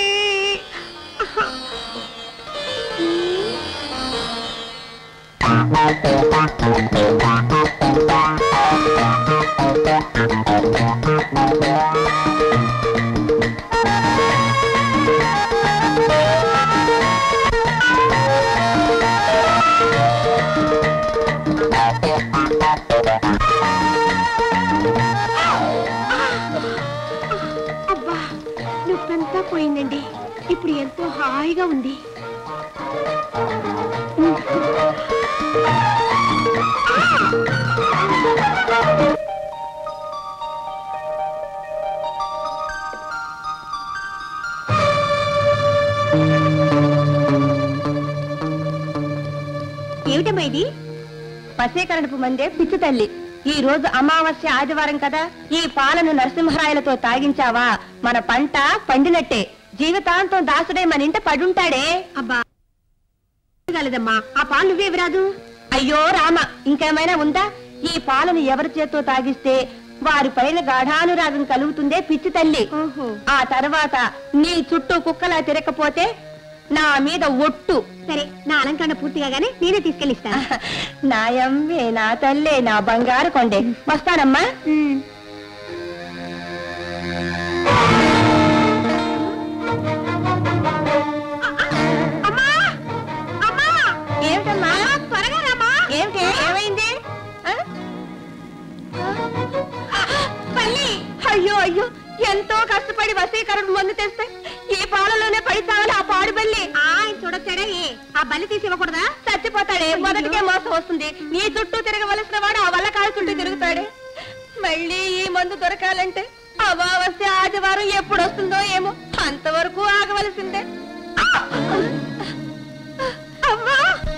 అబ్బా నొప్పంతా పోయిందండి ఇప్పుడు ఎంతో హాయిగా ఉంది ఏమిటమ్మా ఇది పసేకరణపు మందే పిచ్చి తల్లి ఈ రోజు అమావాస్య ఆదివారం కదా ఈ పాలను నరసింహరాయలతో తాగించావా మన పంట పండినట్టే జీవితాంతం దాసుడే మన ఇంట పడుంటాడే అబ్బా కలదమ్మా ఆ పాలు నువ్వే రాదు అయ్యో రామ ఇంకేమైనా ఉందా ఈ పాలను ఎవరి చేత్తో తాగిస్తే వారి పైన గాఢానురాగం కలుగుతుందే పిచ్చి తల్లి ఆ తర్వాత నీ చుట్టూ కుక్కలా తిరగకపోతే నా మీద ఒట్టు సరే నా అలంకరణ పూర్తిగా గానీ నేనే తీసుకెళ్ళిస్తాను నా అమ్మే నా తల్లే నా బంగారు కొండే వస్తానమ్మా ఏమిటమ్మా త్వరగా రామా ఏమిటి ఏమైంది ఆ? పల్లి అయ్యో అయ్యో ఎంతో కష్టపడి వసీకరణ మందు తెస్తే ఈ పాలలోనే పడి చావాలి ఆ పాడు బల్లి ఆయన చూడొచ్చాడే ఆ బల్లి తీసి ఇవ్వకూడదా చచ్చిపోతాడే మొదటికే మోసం వస్తుంది నీ చుట్టూ తిరగవలసిన వాడు ఆ వల్ల కాళ్ళ చుట్టూ తిరుగుతాడే మళ్ళీ ఈ మందు దొరకాలంటే అమావాస్య ఆదివారం ఎప్పుడు వస్తుందో ఏమో అంతవరకు ఆగవలసిందే అమ్మా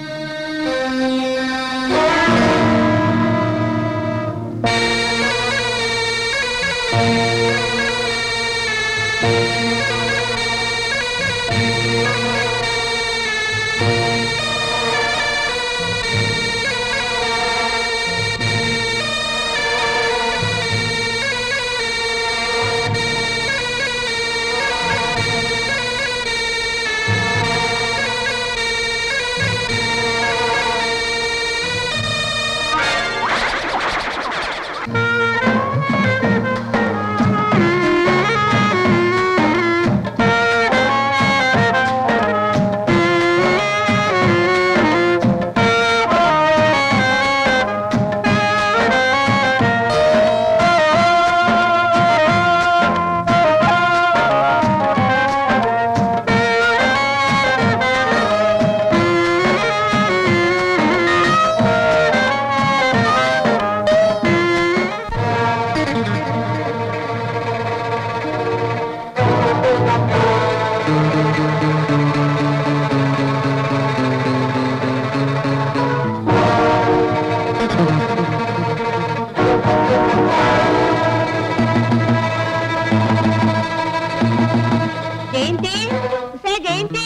జయంతి సే జయంతి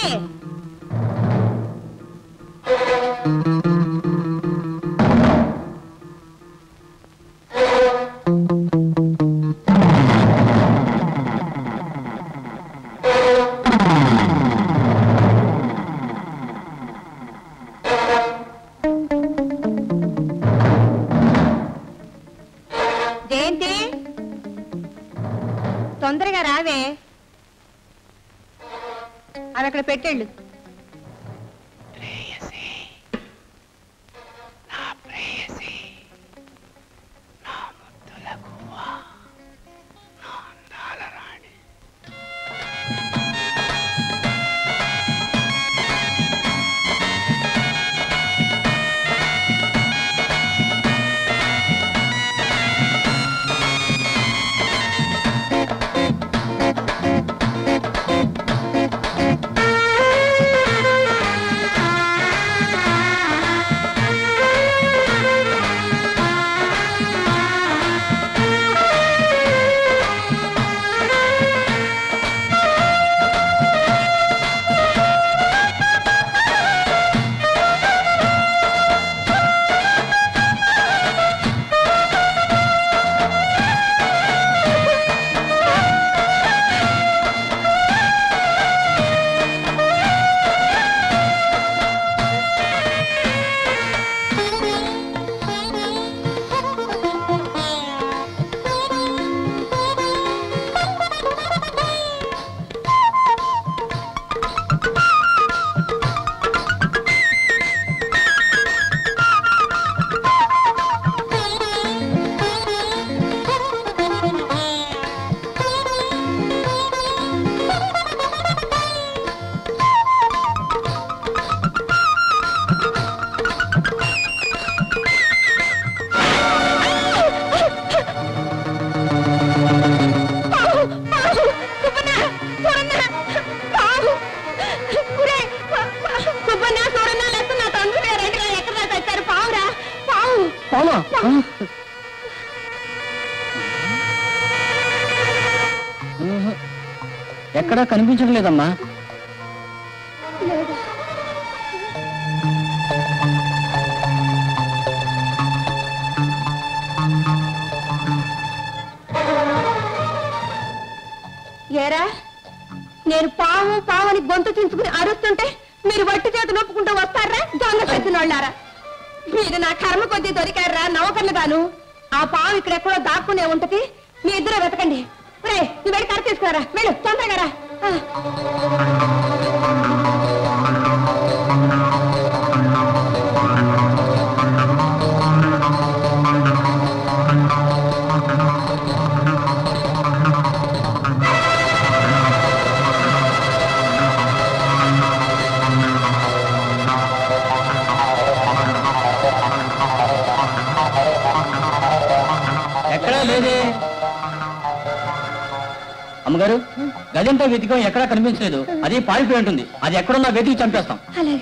జయంతి తొందరగా రావే అవి అక్కడ పెట్టేళ్ళు పావులా ఎక్కడా కనిపించడం లేదమ్మా ఏరా నేను పాము పావని గొంతు చించుకుని అరుస్తుంటే మీరు వట్టి చేతి నొప్పుకుంటూ వస్తారా దొంగ చేసిన వాళ్ళారా మీరు నా కర్మ కొద్దీ దొరికారా నౌకర్లు గాను ఆ పాము ఇక్కడ ఎక్కడో దాక్కునే ఉంటది మీ ఇద్దరు వెతకండి రే నువ్వు వెళ్ళి కర్ర తీసుకురా వెళ్ళు తొందరగా రా. ఆ. ఎక్కడా లేదే అమ్మగారు గదంతా వెతికం ఎక్కడా కనిపించలేదు అది పారిపోయి ఉంటుంది అది ఎక్కడున్నా వెతికి చంపేస్తాం అలాగే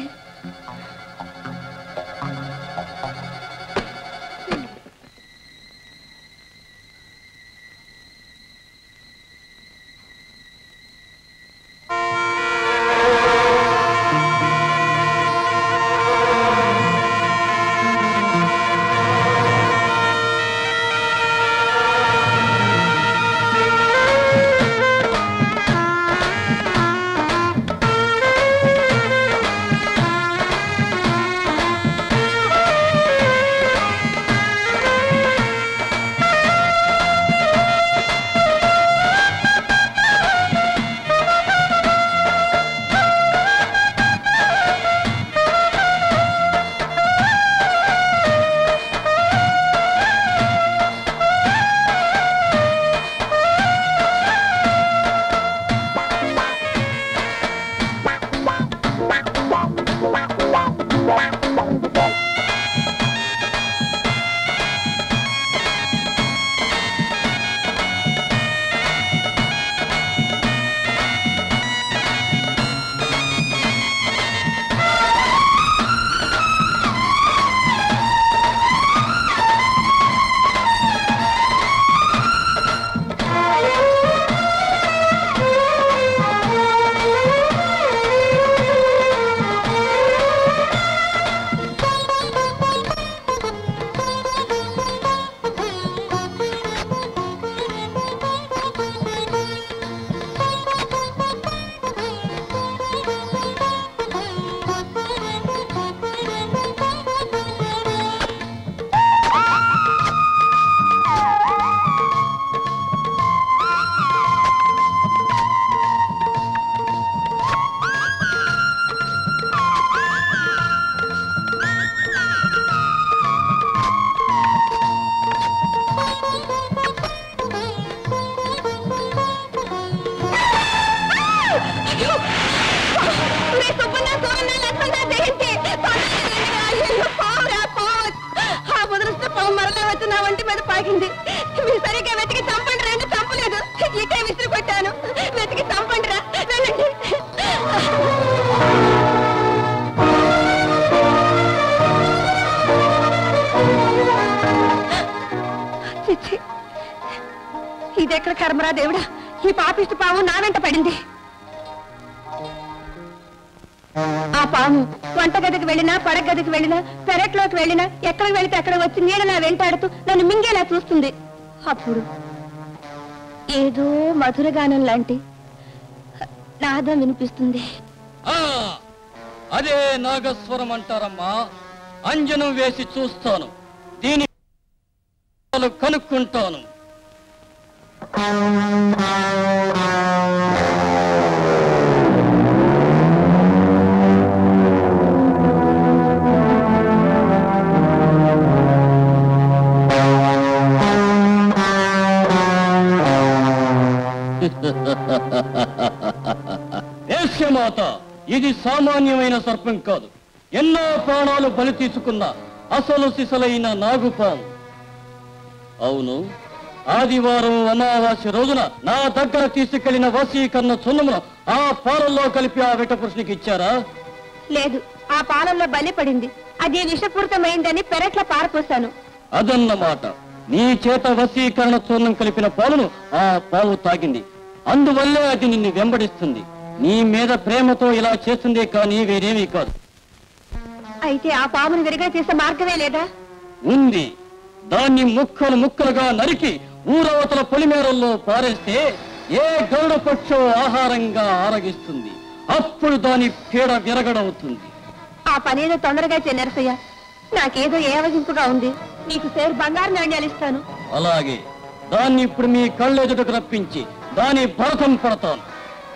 ఒరే సుబ్బన్న, సోమన్న, లక్ష్మణ, జయంతి, తొందరగా అయ్యయ్యో, పావురా, పావు. ఆ వదిలిస్తే పావు మరలా వచ్చి నా ఒంటి మీద పాకింది మీరు సరిగ్గా వెతికి చంపండి రండి చంపలేదు ఇకే విసిరి కొట్టాను వెతికి చంపండి రా వెళ్ళండి చిచ్చి ఇదెక్కడ కర్మరా దేవుడా ఈ పాపిష్టి పాము నా వెంట పడింది ఆ పాము వంటగదికి వెళ్ళినా పడగదికి వెళ్ళినా పెరట్లోకి వెళ్ళినా ఎక్కడికి వెళితే అక్కడ వచ్చి నీడ నా వెంటాడుతూ నన్ను మింగేలా చూస్తుంది అప్పుడు ఏదో మధురగానం లాంటి నాదం వినిపిస్తుంది ఆ, అదే నాగస్వరం అంటారమ్మా అంజనం వేసి చూస్తాను దీని కనుక్కుంటాను దేశమాత ఇది సామాన్యమైన సర్పం కాదు ఎన్నో ప్రాణాలు బలి తీసుకున్న అసలు సిసలైన నాగుపాము అవును ఆదివారం అమావాస్య రోజున నా దగ్గర తీసుకెళ్లిన వసీకరణ చున్నమును ఆ పాలల్లో కలిపి ఆ విటపురుషునికి ఇచ్చారా లేదు ఆ పాలల్లో బలి పడింది అది విషపూరితమైందని పెరట్ల పారపోసాను అదన్నమాట నీ చేత వశీకరణ చూర్ణం కలిపిన పాలును ఆ పావు తాగింది అందువల్లే అది నిన్ను వెంబడిస్తుంది నీ మీద ప్రేమతో ఇలా చేస్తుందే కానీ వేరేమీ కాదు అయితే ఆ పామును విరిగా చేసే మార్గమే లేదా ఉంది దాన్ని ముక్కలు ముక్కలుగా నరికి ఊరవతల పొలిమేరల్లో పారేస్తే ఏ గరుడ పక్షో ఆహారంగా ఆరగిస్తుంది అప్పుడు దాని పీడ విరగడవుతుంది ఆ పనేదో తొందరగా చెన్నరసయ్య నాకేదో ఏవగింపుగా ఉంది నీకు సేరు బంగారు నాణ్యాలు ఇస్తాను అలాగే దాన్ని ఇప్పుడు మీ కళ్ళెదుటకు రప్పించి దాని భరతం పడతాను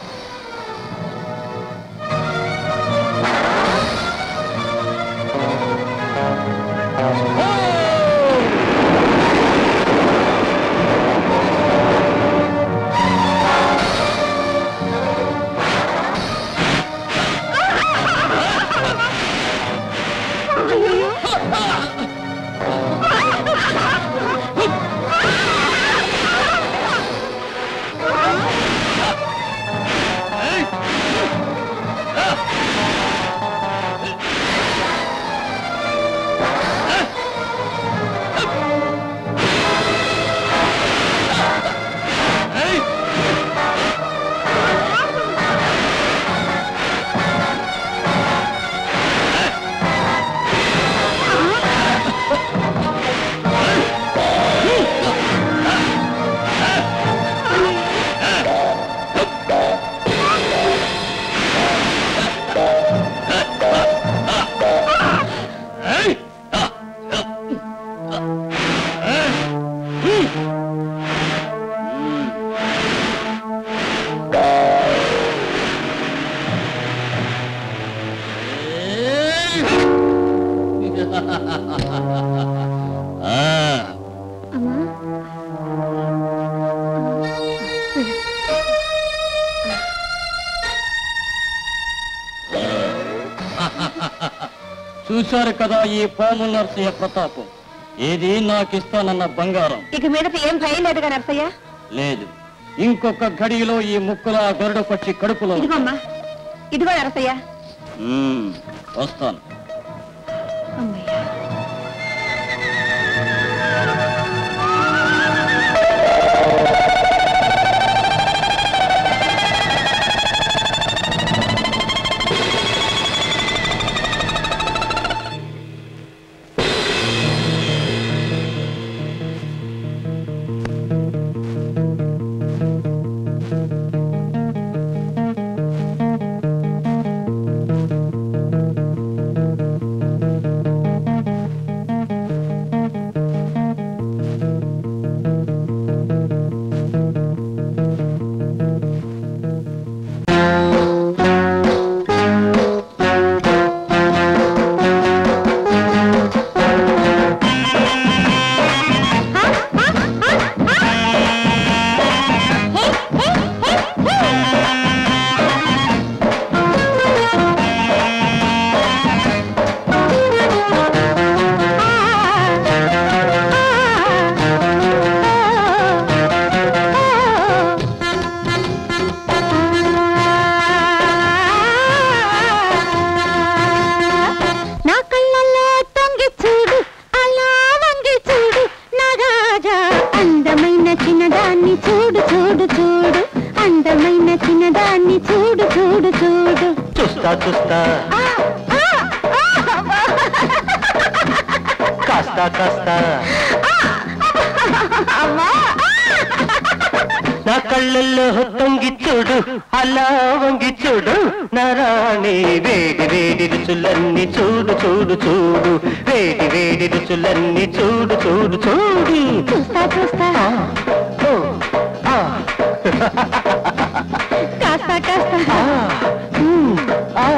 ఆ చూశారు కదా ఈ పాము నరసయ్య ప్రతాపం ఏది నాకిస్తానన్న బంగారం ఇక మీదట ఏం భయం లేదుగా నరసయ్య లేదు ఇంకొక ఘడిలో ఈ ముక్కుల గరుడ పక్షి కడుపులో ఇదిగోమ్మా ఇదిగో నరసయ్య మ్మ్, వస్తాను నా కళ్ళల్లో తొంగి చూడు అలా వంగి చూడు నగాజా అందమైన చిన్నదాన్ని చూడు చూడు చూడు అందమైన చిన్నదాన్ని చూడు చూడు చూడు చూస్తా చూస్తా ఆ, ఆ, ఆ, అమ్మా. కాస్తా కాస్తా అమ్మా నా కళ్ళల్లో తొంగి చూడు అలా వంగి చూడు నారాణి వేడి వేడి రుచులన్నీ చూడు చూడు చూడు వేడి వేడి రుచులన్నీ చూడు చూడు చూడు చూస్తా చూస్తా ఓ, ఆ, కాస్త కాస్త ఉమ్, ఆ.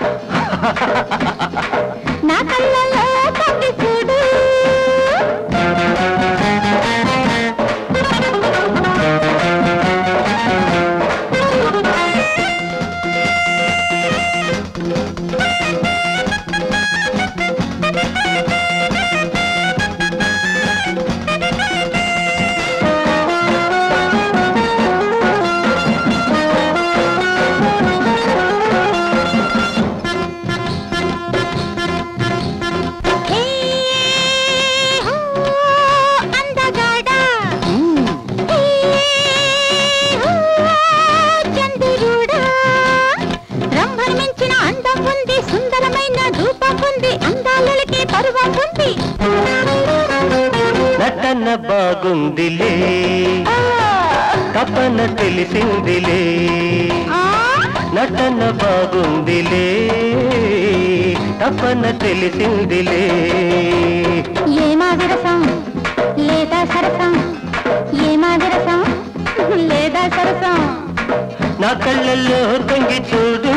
నా కళ్ళల్లో తొంగి చూడు హే, హో, అందగాడా. హే, హో, చంద్రుడా. రంభను మించిన అందం ఉంది సుందరమైన రూపం ఉంది అందాలకి పరువం ఉంది నటన బాగుందిలే ఆ, తపన తెలిసిందిలే నటన బాగుందిలే తపన తెలిసిందిలే ఏమా విరసం లేదా సరసం ఏమా విరసం లేదా సరసం నా కళ్ళల్లో తొంగి చూడు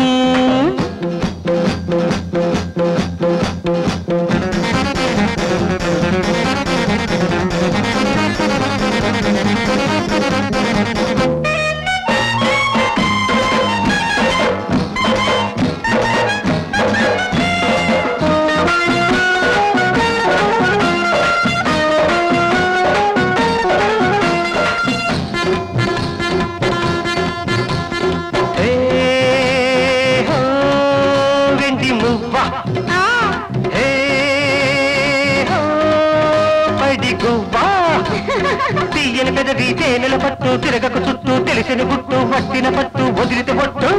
హే, హో, వెండి మువ్వ హే, హో, పడి గువ్వ తీయని పెదవి తేనెల పట్టు తిరగకు చుట్టూ తెలిసిన గుట్టు పట్టిన పట్టు వదిలితే పొట్టు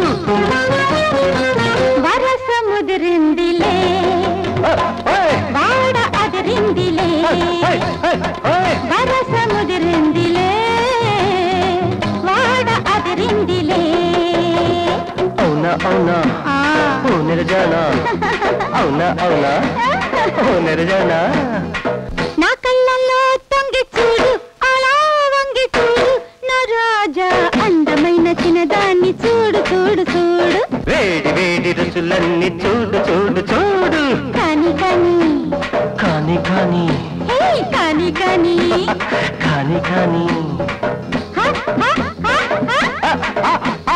వరస ముదిరిందిలే వాడ అదిరిందిలే వరస ముదిరిందిలే వాడ అదిరిందిలే అవునా అవునా ఆ, ఓ నిరజానా అవునా అవునా ఓ నిరజానా నా కళ్ళల్లో తొంగి చూడు అలా వంగి చూడు నా రాజా అందమైన చిన్నదాన్ని చూడు చూడు చూడు వేడి వేడి రుచులన్నీ చూడు చూడు చూడు కాని కాని కాని కాని హే కాని కాని కాని కాని హ, హ, హ, హ.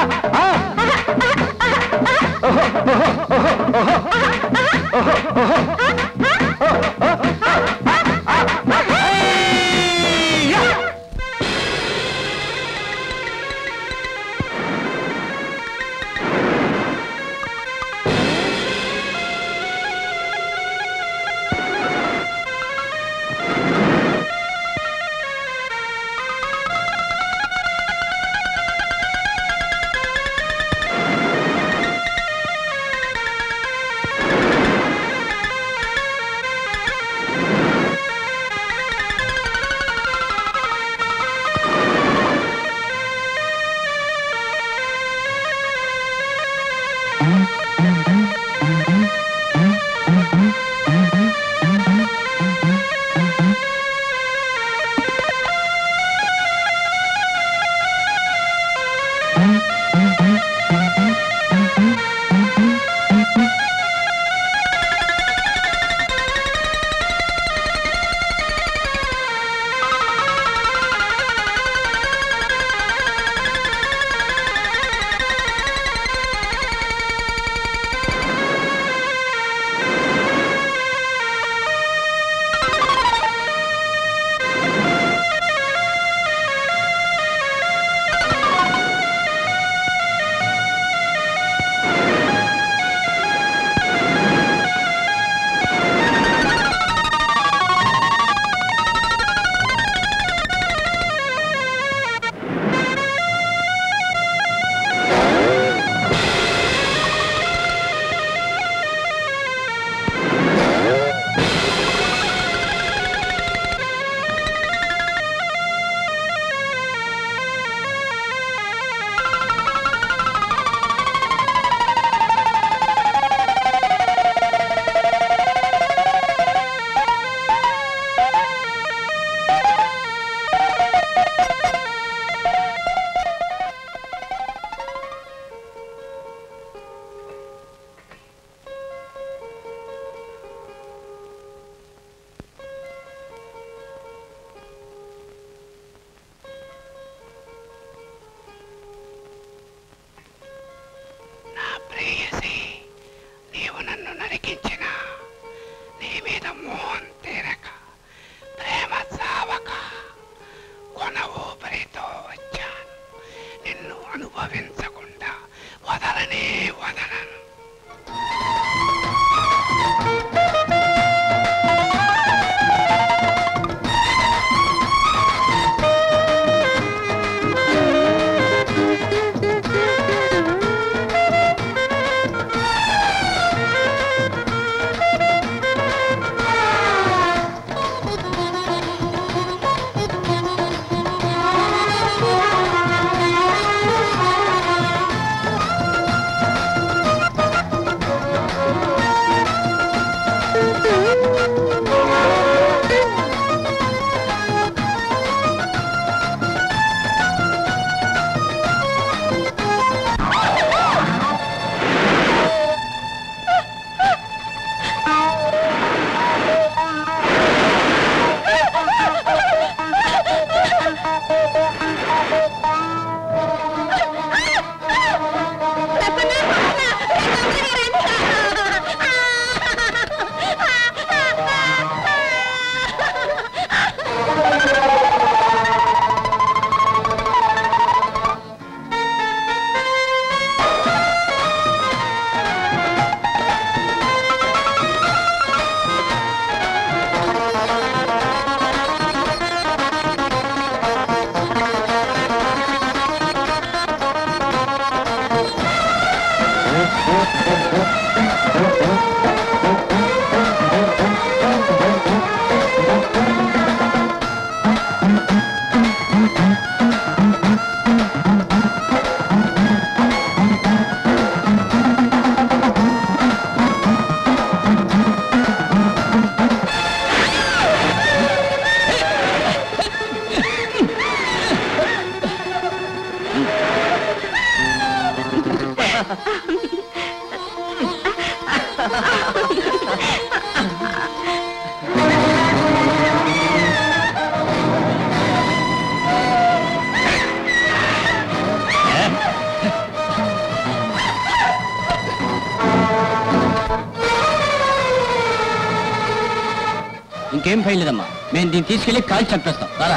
ఇంకేం భయం లేదమ్మా మేము దీన్ని తీసుకెళ్లి కాల్ చంపేస్తాం రారా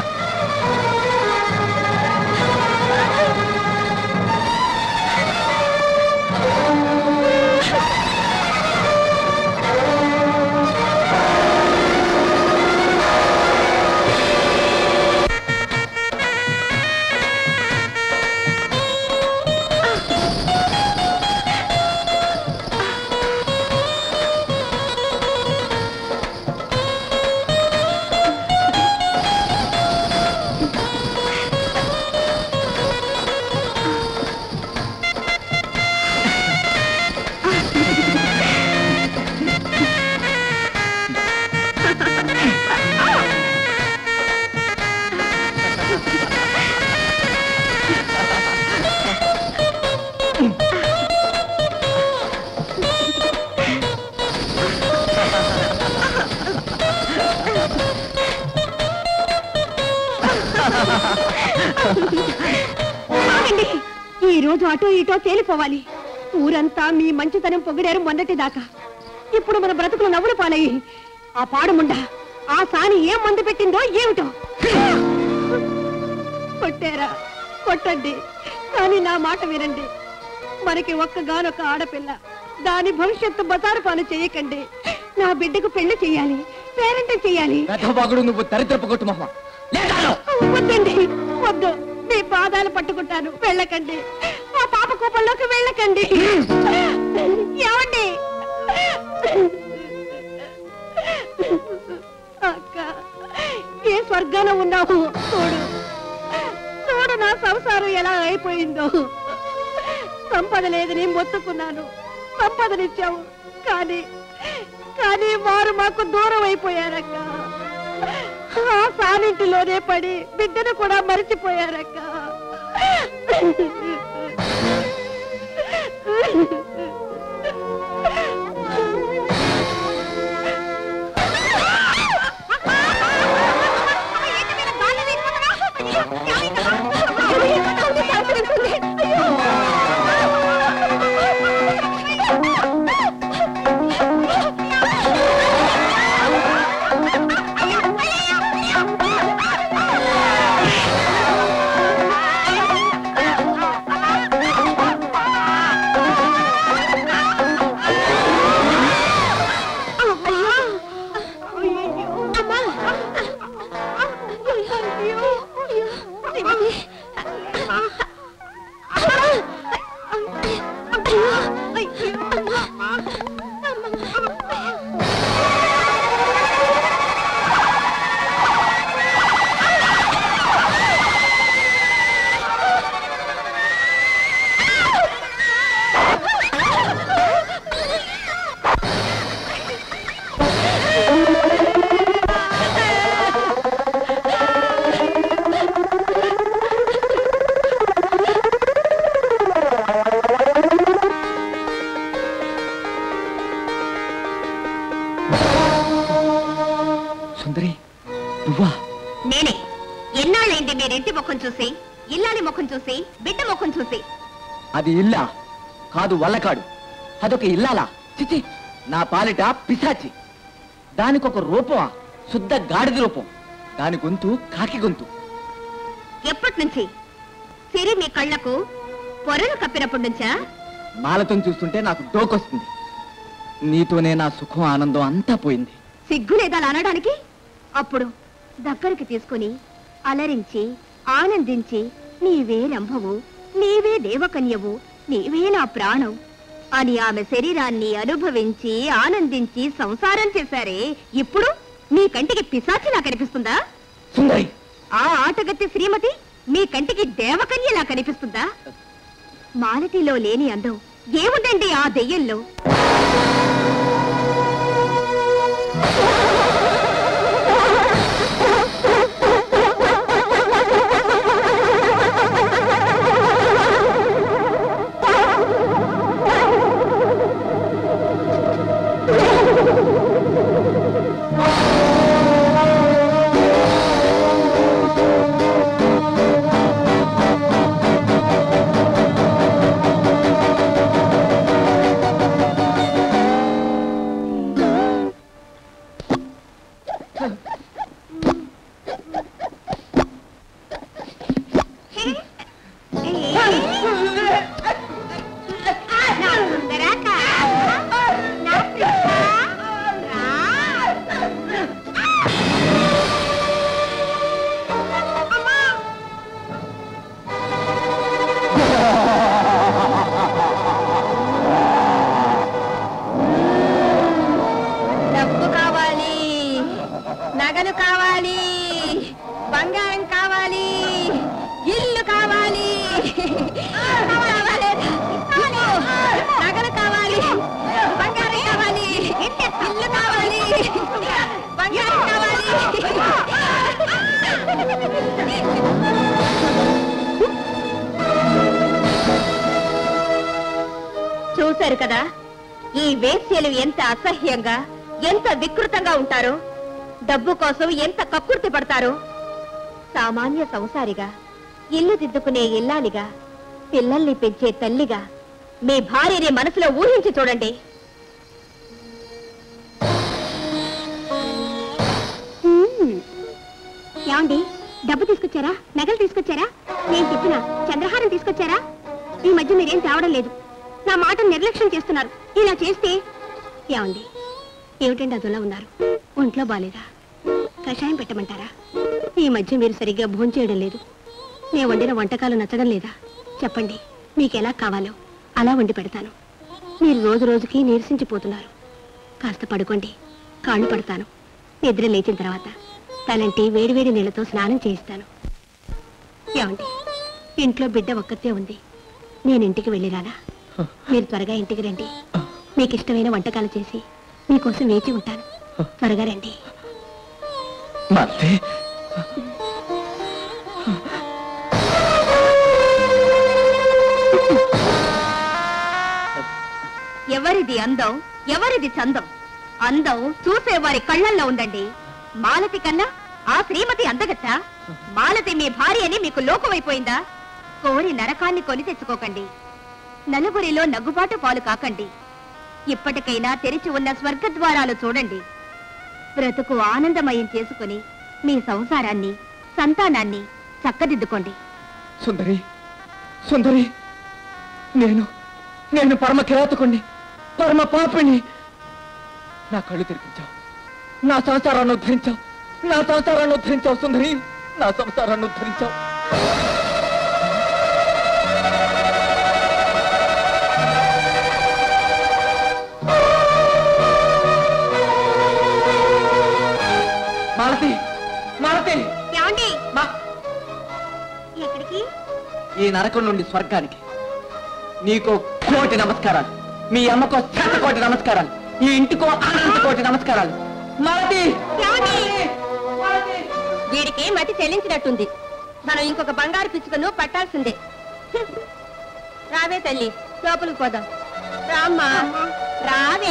ఆగండి ఈ రోజు అటో ఇటో తేలిపోవాలి ఊరంతా మీ మంచితనం పొగిడారు మొన్నటి దాకా ఇప్పుడు మన బ్రతుకులు నవ్వులు పాలయ్యి ఆ పాడుముండ ఆ సాని ఏం మందు పెట్టిందో ఏమిటో కొట్టారా కొట్టండి కానీ నా మాట వినండి మనకి ఒక్కగానొక్క ఆడపిల్ల దాని భవిష్యత్తు బతారు పాలు చేయకండి నా బిడ్డకు పెళ్లి చెయ్యాలి పేరెంట్ చెయ్యాలి రథబాగుడు నువ్వు దరిద్రపు కొట్టు మహా వద్దండి వద్దు మీ పాదాలు పట్టుకుంటాను వెళ్ళకండి ఆ పాప కూపంలోకి వెళ్ళకండి ఏమండి అక్క ఏ స్వర్గాన ఉన్నావు చూడు చూడు నా సంసారం ఎలా అయిపోయిందో సంపద లేదని మొత్తుకున్నాను సంపదనిచ్చావు కానీ కానీ వారు మాకు దూరం అయిపోయారక్క ఆ సానింటిలోనే పడి బిడ్డను కూడా మరిచిపోయారక్క సుందరి నువ్వా నేనే ఎన్నాళ్ళైంది మీరింటి ముఖం చూసి ఇల్లాలి ముఖం చూసి బిడ్డ ముఖం చూసి అది ఇల్లా కాదు వల్లకాడు అదొక ఇల్లాలా చిచి నా పాలిట పిశాచి దానికొక రూపమా శుద్ధ గాడిద రూపం దాని గొంతు కాకి గొంతు ఎప్పటి నుంచి సిరి మీ కళ్ళకు పొరలు కప్పినప్పటి నుంచా మాలతం చూస్తుంటే నాకు డోకొస్తుంది నీతోనే నా సుఖం ఆనందం అంతా పోయింది సిగ్గు లేదా అలా అనడానికి అప్పుడు దగ్గరికి తీసుకుని అలరించి ఆనందించి నీవే రంభవు నీవే దేవకన్యవు నీవే నా ప్రాణం అని ఆమె శరీరాన్ని అనుభవించి ఆనందించి సంసారం చేశారే ఇప్పుడు మీ కంటికి పిశాచిలా కనిపిస్తుందా సుందరి ఆ ఆటగత్తి శ్రీమతి మీ కంటికి దేవకన్యలా కనిపిస్తుందా మాలతిలో లేని అందం ఏముందండి ఆ దెయ్యంలో చూశారు కదా ఈ వేశ్యలు ఎంత అసహ్యంగా ఎంత వికృతంగా ఉంటారో డబ్బు కోసం ఎంత కక్కుర్తి పడతారో సామాన్య సంసారిగా ఇల్లు దిద్దుకునే ఇల్లాలిగా పిల్లల్ని పెంచే తల్లిగా మీ భార్యని మనసులో ఊహించి చూడండి ఏమండి డబ్బు తీసుకొచ్చారా నగలు తీసుకొచ్చారా నేను చెప్పిన చంద్రహారం తీసుకొచ్చారా ఈ మధ్య మీరేం తేవడం లేదు నా మాట నిర్లక్ష్యం చేస్తున్నారు ఇలా చేస్తే ఏమండి ఏమిటండి అదోలా ఉన్నారు ఒంట్లో బాలేదా కషాయం పెట్టమంటారా ఈ మధ్య మీరు సరిగ్గా భోంచేయడం లేదు నేను వండిన వంటకాలు నచ్చడం లేదా చెప్పండి మీకు ఎలా కావాలో అలా వండి పెడతాను మీరు రోజు రోజుకి నీరసించిపోతున్నారు కాస్త పడుకోండి కాళ్ళు పడతాను నిద్ర లేచిన తర్వాత తలంటి వేడివేడి నీళ్ళతో స్నానం చేయిస్తాను ఏమండి ఇంట్లో బిడ్డ ఒక్కతే ఉంది నేను ఇంటికి వెళ్ళిరానా మీరు త్వరగా ఇంటికి రండి మీకు ఇష్టమైన వంటకాలు చేసి మీకోసం వేచి ఉంటాను త్వరగా రండి మాలతి ఎవరిది అందం ఎవరిది చందం అందం చూసేవారి కళ్ళల్లో ఉందండి మాలతి కన్నా ఆ శ్రీమతి అందగచ్చా మాలతి మీ భార్య అని మీకు లోకమైపోయిందా కోరి నరకాన్ని కొని తెచ్చుకోకండి నలుగురిలో నగ్గుబాటు పాలు కాకండి ఇప్పటికైనా తెరిచి ఉన్న స్వర్గద్వారాలు చూడండి బ్రతుకు ఆనందమయం చేసుకుని మీ సంసారాన్ని సంతానాన్ని చక్కదిద్దుకోండి సుందరి సుందరి నేను నేను పరమ కిరాతకుణ్ణి పరమ పాపిని నా కళ్ళు తెరిపించావు నా సంసారాన్ని ఉద్ధరించావు నా సంసారాన్ని ఉద్ధరించావు సుందరి నా సంసారాన్ని ఉద్ధరించావు మాలతి మాలతి ఏమండి మా ఎక్కడికి ఈ నరకం నుండి స్వర్గానికి నీకో కోటి నమస్కారాలు మీ అమ్మకో శత కోటి నమస్కారాలు ఈ ఇంటికో అనంత కోటి నమస్కారాలు మాలతి వీడికి మతి చెల్లించినట్టుంది మనం ఇంకొక బంగారు పిచ్చుకను పట్టాల్సిందే హ్మ్. రావే తల్లి లోపలికి పోదాం రామ్మా రావే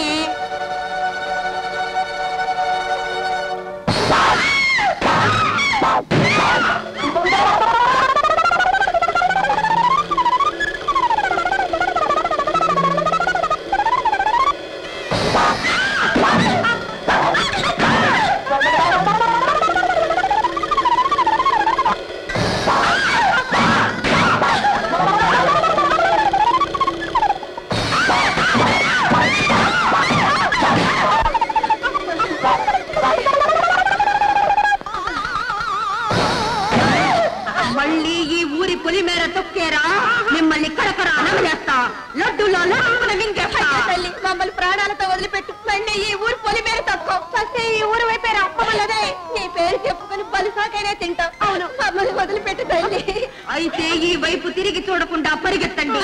మళ్ళీ ఈ ఊరి పులి మేర తొక్కేరా మిమ్మల్ని కడకరా చేస్తా లడ్డులో లడ్డున మింగేస్తా తల్లి మమ్మల్ని ప్రాణాలతో వదిలిపెట్టు మళ్ళీ ఈ ఊరు పులి మేర తక్కువ ఫస్ట్ ఈ ఊరు వైపేరా అప్పమల్లదే నీ పేరు చెప్పుకొని బలిసాకైనా తింటాం అవును మమ్మల్ని వదిలిపెట్టు తల్లి అయితే ఈ వైపు తిరిగి చూడకుండా పరిగెత్తండి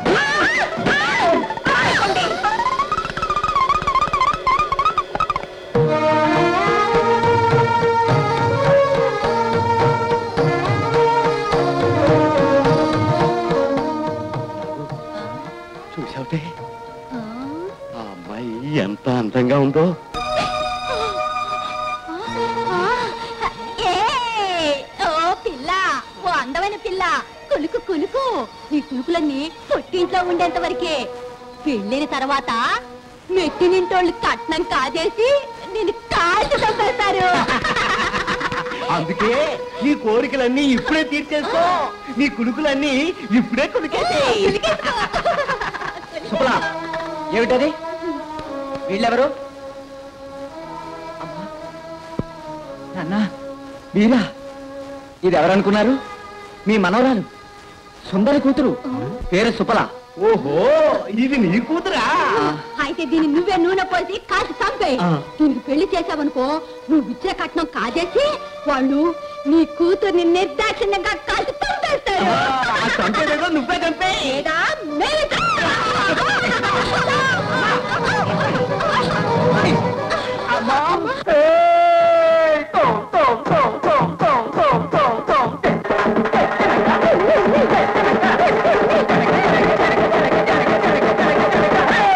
చూసావుటే ఆ అమ్మాయి ఎంత అందంగా ఉందో ఓ పిల్ల ఓ అందమైన పిల్ల కులుకు కులుకు ఈ కులుకులన్నీ పుట్టింట్లో ఉండేంత వరకే పెళ్ళిన తర్వాత మెట్టినింటోళ్ళు కట్నం కాజేసి నేను కాల్చి చంపేస్తారు అందుకే నీ కోరికలన్నీ ఇప్పుడే తీర్చేసుకో నీ కులుకులన్నీ ఇప్పుడే కులికేసే శుభ్రా ఏమిటది వీళ్ళెవరు అమ్మా నాన్న మీరా ఇది ఎవరనుకున్నారు మీ మనవరాలు సుందరి కూతురు పేరు సుపల ఓహో ఇది నీ కూతురా అయితే దీన్ని నువ్వే నూనె పోసి కాల్చి చంపే ఆ. దీనికి పెళ్లి చేసావనుకో నువ్వు ఇచ్చే కట్నం కాజేసి వాళ్ళు నీ కూతుర్ని నిర్దాక్షిణ్యంగా కాల్చి చంపేస్తారు ఆ చంపేదేదో నువ్వే చంపే లేదా మేమే ఆ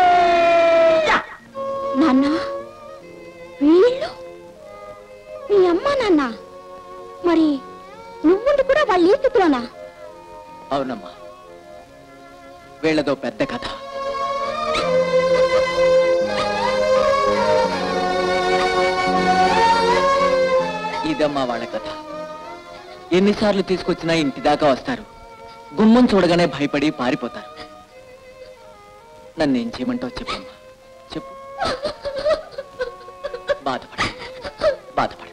మరి నువ్వుండి కూడా వాళ్ళు ఈ స్థితిలోనా అవునమ్మా వీళ్ళదో పెద్ద కథ ఇదమ్మా వాళ్ళ కథ ఎన్నిసార్లు తీసుకొచ్చినా ఇంటి దాకా వస్తారు గుమ్మం చూడగానే భయపడి పారిపోతారు నన్ను ఏం చేయమంటావు చెప్పమ్మా చెప్పు బాధపడ బాధపడకు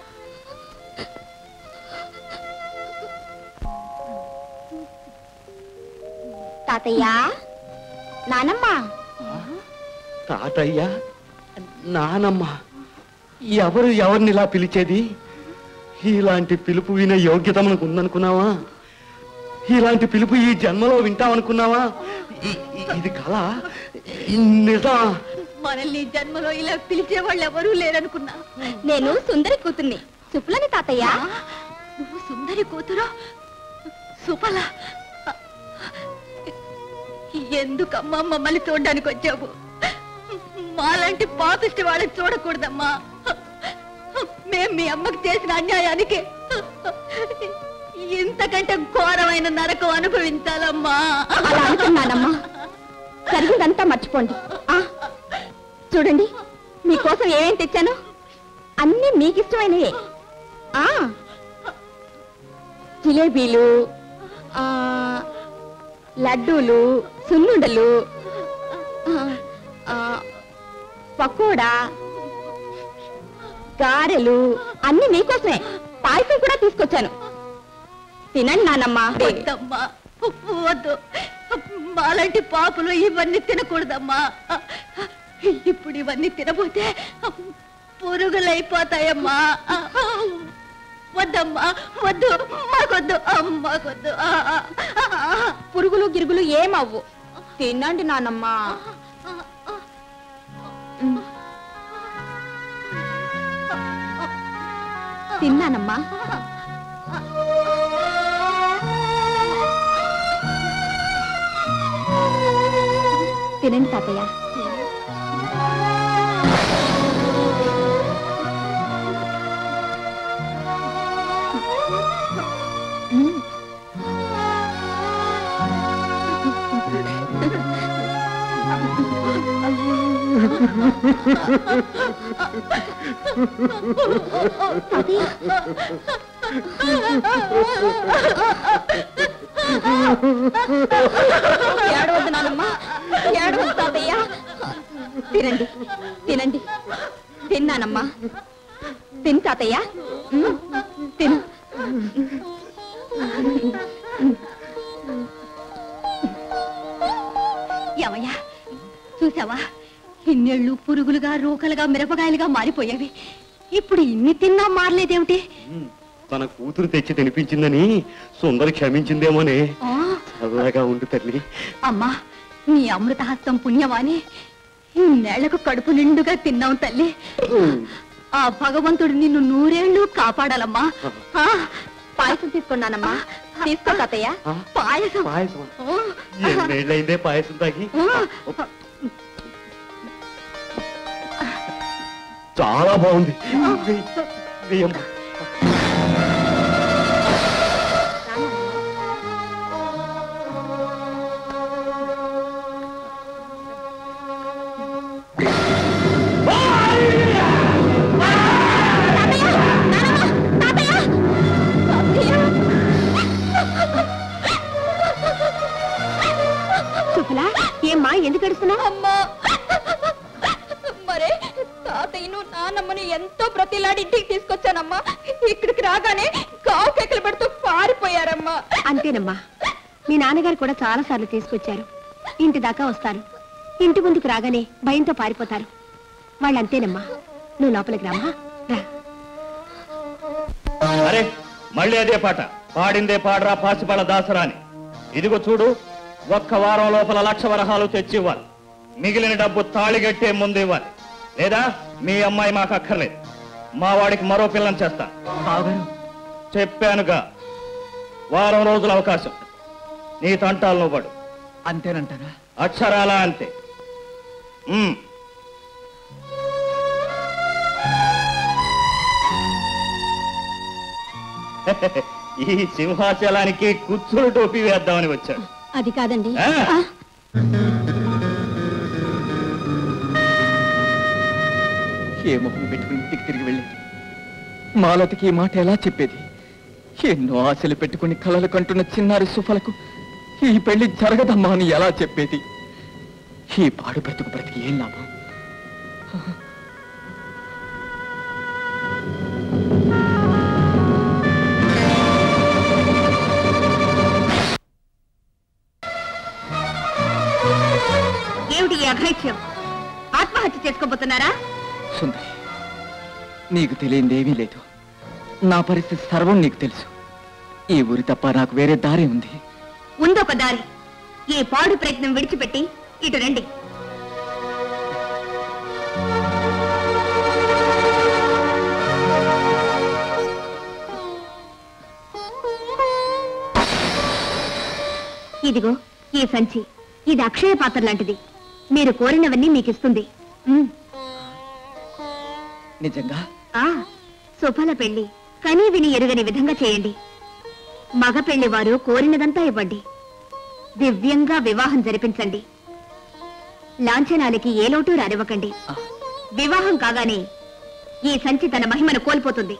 తాతయ్య నానమ్మ తాతయ్య నానమ్మ ఎవరు ఎవరిని ఇలా పిలిచేది ఇలాంటి పిలుపు వినే యోగ్యత మనకు ఉందనుకున్నావా ఇలాంటి పిలుపు ఈ జన్మలో వింటామనుకున్నావా ఇ- ఇ- ఇది కళ నిజా మనల్ని జన్మలో ఇలా పిలిచే వాళ్ళు ఎవరూ లేరనుకున్నా నేను సుందరి కూతుర్ని సుప్లని తాతయ్య నువ్వు సుందరి కూతురు సుపల ఎందుకమ్మా మమ్మల్ని చూడడానికి వచ్చావు మాలాంటి పాపిష్టి వాళ్ళని చూడకూడదమ్మా మేం మీ అమ్మకి చేసిన అన్యాయానికి ఇంతకంటే ఘోరమైన నరకం అనుభవించాలమ్మా అలా అనుకున్నానమ్మా జరిగిందంతా మర్చిపోండి ఆ, చూడండి మీకోసం ఏమేం తెచ్చాను అన్నీ మీకు ఇష్టమైనవే ఆ, జిలేబీలు ఆ, లడ్డూలు సున్నుండలు ఆ, ఆ, పకోడా గారెలు అన్ని మీకోసమే పాయసం కూడా తీసుకొచ్చాను తినండి నానమ్మా వద్దమ్మా వద్దు మాలాంటి పాపులు ఇవన్నీ తినకూడదమ్మా ఇప్పుడు ఇవన్నీ తినబోతే పురుగులైపోతాయమ్మా వద్దమ్మా వద్దు మాకొద్దు మాకొద్దు పురుగులు గిరుగులు ఏమవ్వు తినండి నానమ్మా ఉమ్. తిన్నానమ్మా తినండి తాతయ్య ఉమ్. ఏడవద్దు నానమ్మా ఏడవద్దు తాతయ్య తినండి తినండి తిన్నానమ్మా తిను తాతయ్య ఉమ్, తిను ఏమయ్యా చూసావా ఇన్నేళ్ళు పురుగులుగా రూకలుగా మిరపకాయలుగా మారిపోయేవి ఇప్పుడు ఇన్ని తిన్నా మారలేదేమిటి తన కూతురు తెచ్చి తినిపించిందని సుందరి క్షమించిందేమోనే ఆ, చల్లగా ఉండు తల్లి అమ్మా నీ అమృతహస్తం పుణ్యమాని ఇన్నేళ్లకు కడుపు నిండుగా తిన్నావు తల్లి ఆ భగవంతుడు నిన్ను నూరేళ్లు కాపాడాలమ్మా ఆ, పాయసం తీసుకున్నానమ్మా తీసుకో తాతయ్య పాయసం పాయసం ఓ, ఎన్నేళ్ళైందే పాయసం తాగి ఓ, చాలా బాగుంది వెయ్, వెయ్యమ్మా. సుఫలా ఏమ్మా ఎందుకు ఎడుస్తున్నావు అమ్మా మరే తాతయ్యను నానమ్మను ఎంతో ప్రతిలాడి ఇంటికి తీసుకొచ్చానమ్మా ఇక్కడికి రాగానే కావు కేకలు పెడుతూ పారిపోయారమ్మా అంతేనమ్మా మీ నాన్నగారు కూడా చాలా సార్లు తీసుకొచ్చారు ఇంటి దాకా వస్తారు ఇంటి ముందుకు రాగానే భయంతో పారిపోతారు వాళ్ళు అంతేనమ్మా నువ్వు లోపలికి రామ్మా రా అరే మళ్ళీ అదే పాట పాడిందే పాడరా పాసిపళ్ళ దాసరాని ఇదిగో చూడు ఒక్క వారం లోపల లక్ష వరహాలు తెచ్చి ఇవ్వాలి మిగిలిన డబ్బు తాళిగట్టే ముందు ఇవ్వాలి లేదా మీ అమ్మాయి మాకు అక్కర్లేదు మా వాడికి మరో పిల్లని చేస్తా బావగారు చెప్పానుగా వారం రోజుల అవకాశం నీ తంటాలు నువ్వు పడు అంతేనంటారా అక్షరాల అంతే ఉమ్. ఈ సింహాచలానికి కుచ్చులు టోపీ వేద్దామని వచ్చాడు అది కాదండి ఆ? ఆ, ఏ మొహం పెట్టుకుని ఇంటికి తిరిగి వెళ్ళేది మాలతికి ఈ మాట ఎలా చెప్పేది ఎన్నో ఆశలు పెట్టుకుని కలలు కంటున్న చిన్నారి సుఫలకు ఈ పెళ్లి జరగదమ్మా అని ఎలా చెప్పేది ఈ పాడు బ్రతుకు బ్రతికి ఏం లాభం ఏమిటి ఈ అఘైత్యం ఆత్మహత్య చేసుకోబోతున్నారా సుందరి నీకు తెలియందేమీ లేదు నా పరిస్థితి సర్వం నీకు తెలుసు ఈ ఊరి తప్ప నాకు వేరే దారి ఉంది ఉందొక దారి ఈ పాడు ప్రయత్నం విడిచిపెట్టి ఇటు రండి ఇదిగో ఈ సంచి ఇది అక్షయ పాత్ర లాంటిది మీరు కోరినవన్నీ మీకు ఇస్తుంది ఉమ్. నిజంగా ఆ సుఫల పెళ్లి కనీ విని ఎరుగని విధంగా చేయండి మగ పెళ్లి వారు కోరినదంతా ఇవ్వండి దివ్యంగా వివాహం జరిపించండి లాంఛనాలకి ఏ లోటు రానివ్వకండి వివాహం కాగానే ఈ సంచి తన మహిమను కోల్పోతుంది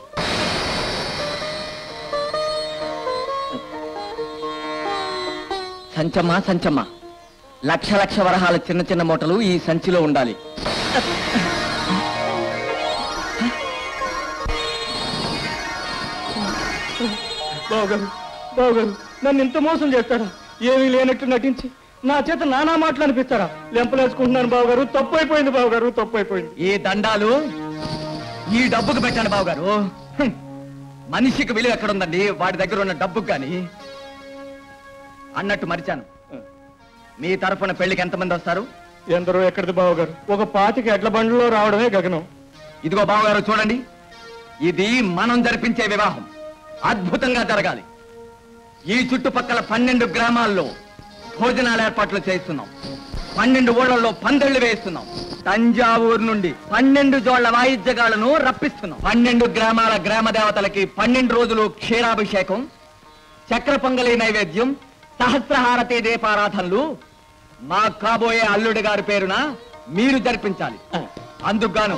సంచమ్మా సంచమ్మా లక్ష లక్ష వరహాల చిన్న చిన్న మూటలు ఈ సంచిలో ఉండాలి బావగారు బావగారు నన్ను ఇంత మోసం చేస్తారా ఏమీ లేనట్టు నటించి నా చేత నానా మాటలు అనిపిస్తారా లెంపలేసుకుంటున్నాను బావగారు తప్పు అయిపోయింది బావగారు తప్పు అయిపోయింది ఈ దండాలు ఈ డబ్బుకు పెట్టండి బావగారు హ్మ్. మనిషికి విలువ ఎక్కడుందండి వాడి దగ్గర ఉన్న డబ్బుకు కానీ అన్నట్టు మరిచాను మీ తరఫున పెళ్లికి ఎంతమంది వస్తారు ఎందరో ఎక్కడిది బావగారు ఒక పాతికి ఎడ్ల బండిలో రావడమే గగనం ఇదిగో బావగారు చూడండి ఇది మనం జరిపించే వివాహం అద్భుతంగా జరగాలి ఈ చుట్టుపక్కల పన్నెండు గ్రామాల్లో భోజనాల ఏర్పాట్లు చేస్తున్నాం పన్నెండు ఊళ్ళల్లో పందెళ్లు వేస్తున్నాం తంజావూరు నుండి పన్నెండు జోళ్ల వాయిద్యగాళ్లను రప్పిస్తున్నాం పన్నెండు గ్రామాల గ్రామ దేవతలకి పన్నెండు రోజులు క్షీరాభిషేకం చక్ర పొంగలి నైవేద్యం సహస్రహారతి దీపారాధనలు మా కాబోయే అల్లుడి గారి పేరున మీరు జరిపించాలి అందుకు గాను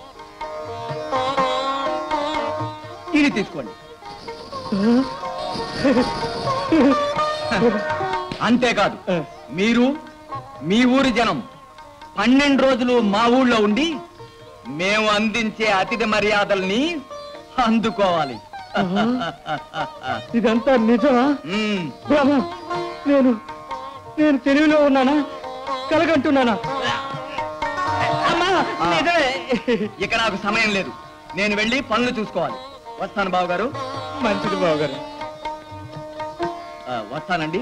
ఇది తీసుకోండి అంతేకాదు మీరు మీ ఊరి జనం పన్నెండు రోజులు మా ఊళ్ళో ఉండి మేము అందించే అతిథి మర్యాదల్ని అందుకోవాలి ఇదంతా నిజమా మ్మ్. బాబా నేను నేను తెలివిలో ఉన్నానా కలగంటున్నానా అమ్మా నిజమే ఇక నాకు సమయం లేదు నేను వెళ్ళి పనులు చూసుకోవాలి వస్తాను బాబు గారు మంచిది బావగారు ఆ, వస్తానండి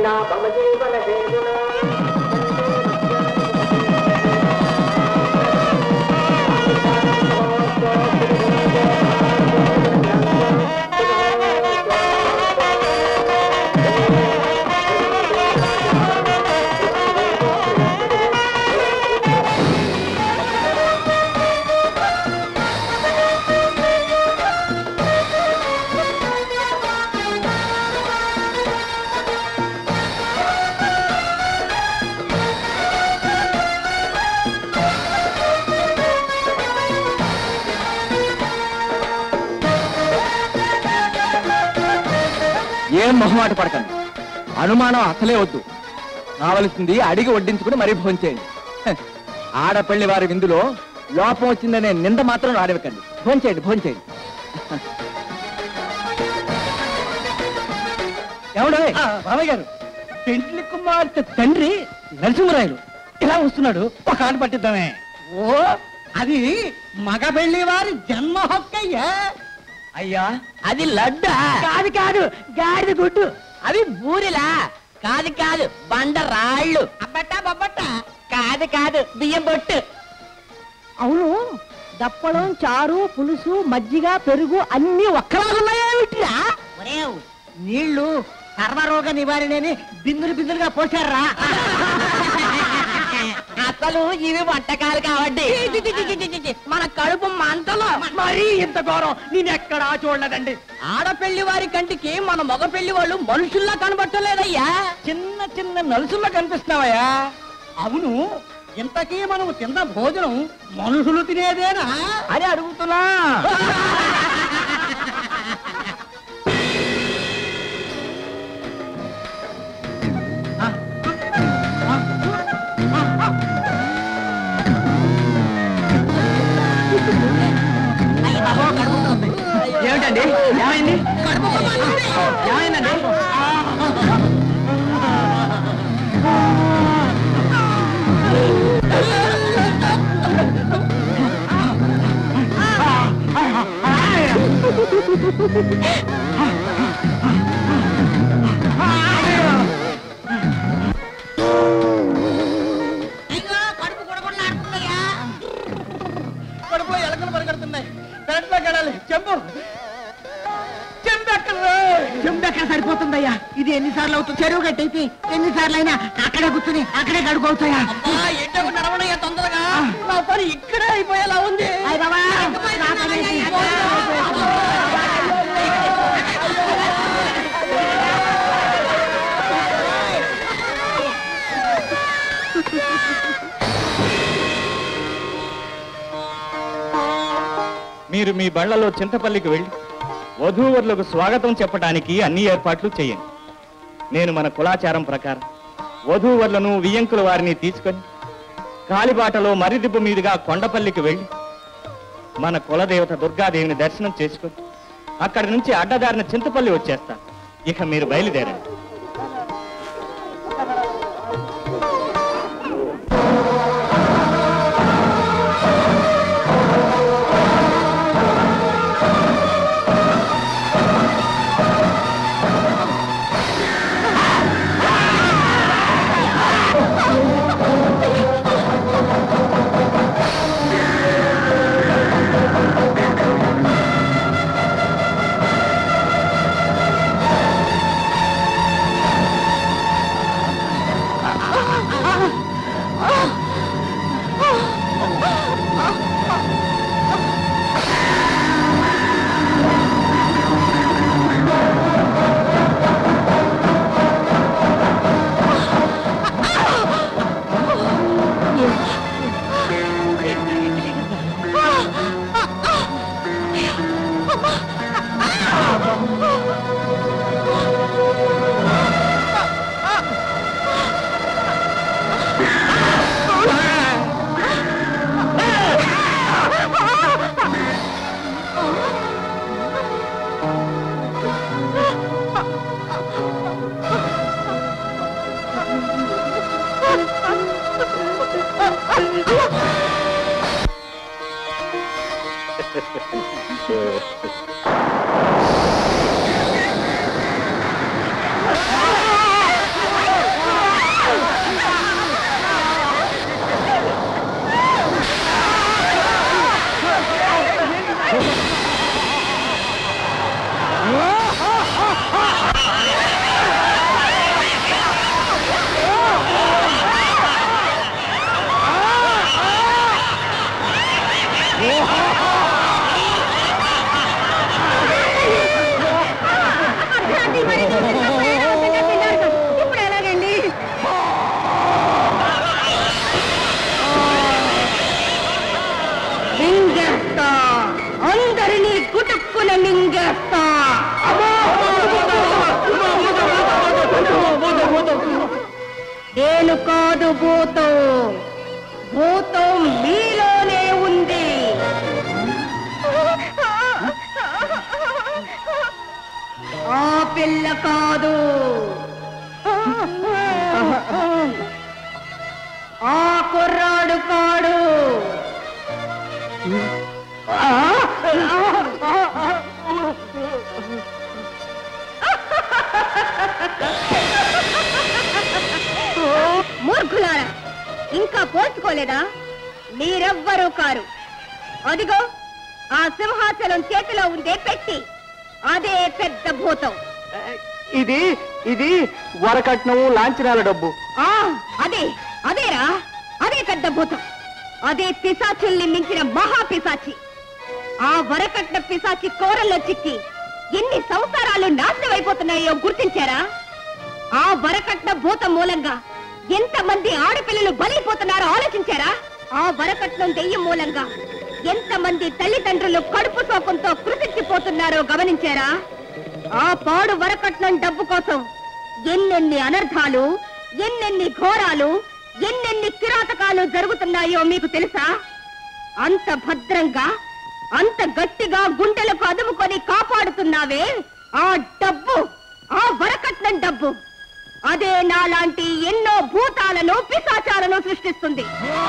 ఏం మొహమాట పడకండి అనుమానం అసలే వద్దు కావలసింది అడిగి వడ్డించుకుని మరీ భోంచేయండి హ, ఆడపల్లి వారి విందులో లోపం వచ్చిందనే నింద మాత్రం రానివ్వకండి భోంచేయండి భోంచేయండి ఎవడో బాబాయ్ గారు పెంట్లి కుమార్తె తండ్రి నరసింహరాయలు ఇలా వస్తున్నాడు ఒక ఆట పట్టిద్దామే ఓ అది మగ పెళ్లి వారి జన్మ హక్కయ్యా అయ్యా అది లడ్డా కాదు కాదు గాడిద గుడ్డు అవి బూరెలా కాదు కాదు బండ రాళ్ళు అబ్బట్ట బొబ్బట్ట కాదు కాదు బియ్యం బొట్టు అవును దప్పడం చారు పులుసు మజ్జిగ పెరుగు అన్ని ఒక్కలాగున్నాయేమిటిరా ఒరేవ్, నీళ్లు సర్వరోగ నివారణని బిందులు బిందులుగా పోసారా అసలు ఇవి వంటకాలు కాబట్టి మన కడుపు మంటలో మరీ ఇంత ఘోరం నేనెక్కడా చూడలేదండి ఆడపెళ్లి వారి కంటికి మన మగ పెళ్లి వాళ్ళు మనుషుల్లా కనబట్టలేదయ్యా చిన్న చిన్న నలుసుల్లో కనిపిస్తున్నావయ్యా అవును ఇంతకీ మనం తిన్న భోజనం మనుషులు తినేదేనా అని అడుగుతున్నా ఏమిటండి ఏమైంది ఏమైందండి కడుపు కొడగొడలాడుతుందయ్యా పడిపోయి ఎలకలు పరిగెడుతున్నాయి కరెంట్లో కడాలి చెంపు చెంబెక్కలు చెంబెక్కడ సరిపోతుందయ్యా ఇది ఎన్నిసార్లు అవుతుంది చెరువు గట్టయితే ఎన్నిసార్లు అయినా అక్కడే కూర్చుని అక్కడే గడుకోవుతాయా ఎట్టకు నడవనయ్యా తొందరగా నా పని ఇక్కడే అయిపోయేలా ఉంది మీరు మీ బళ్లలో చింతపల్లికి వెళ్ళి వధూవరులకు స్వాగతం చెప్పడానికి అన్ని ఏర్పాట్లు చేయండి నేను మన కులాచారం ప్రకారం వధూవరులను వియ్యంకుల వారిని తీసుకొని కాలిబాటలో మరిదిబ్బు మీదుగా కొండపల్లికి వెళ్ళి మన కులదేవత దుర్గాదేవిని దర్శనం చేసుకొని అక్కడి నుంచి అడ్డదారిన చింతపల్లి వచ్చేస్తా ఇక మీరు బయలుదేరండి ఆ మింగేస్తా నేను కాదు భూతం భూతం మీలోనే ఉంది ఆ పిల్ల కాదు ఆ కుర్రాడు కాడు మూర్ఖులారా ఇంకా పోల్చుకోలేదా మీరెవ్వరూ కారు అదిగో ఆ సింహాచలం చేతిలో ఉందే పెట్టి అదే పెద్ద భూతం ఇది ఇది వరకట్నం లాంఛనాల డబ్బు ఆ అదే అదేరా అదే పెద్ద భూతం అదే పిశాచుల్ని మించిన మహా పిశాచి ఆ వరకట్న పిశాచి కోరల్లో చిక్కి ఎన్ని సంసారాలు నాశనం అయిపోతున్నాయో గుర్తించారా ఆ వరకట్న భూతం మూలంగా ఎంతమంది ఆడపిల్లలు బలైపోతున్నారో ఆలోచించారా ఆ వరకట్నం దెయ్యం మూలంగా ఎంతమంది తల్లిదండ్రులు కడుపు శోకంతో కృషించిపోతున్నారో గమనించారా ఆ పాడు వరకట్నం డబ్బు కోసం ఎన్నెన్ని అనర్థాలు ఎన్నెన్ని ఘోరాలు ఎన్నెన్ని కిరాతకాలు జరుగుతున్నాయో మీకు తెలుసా అంత భద్రంగా అంత గట్టిగా గుండెలకు అదుముకొని కాపాడుతున్నావే ఆ డబ్బు ఆ వరకట్నం డబ్బు అదే నాలాంటి ఎన్నో భూతాలను పిశాచాలను సృష్టిస్తుంది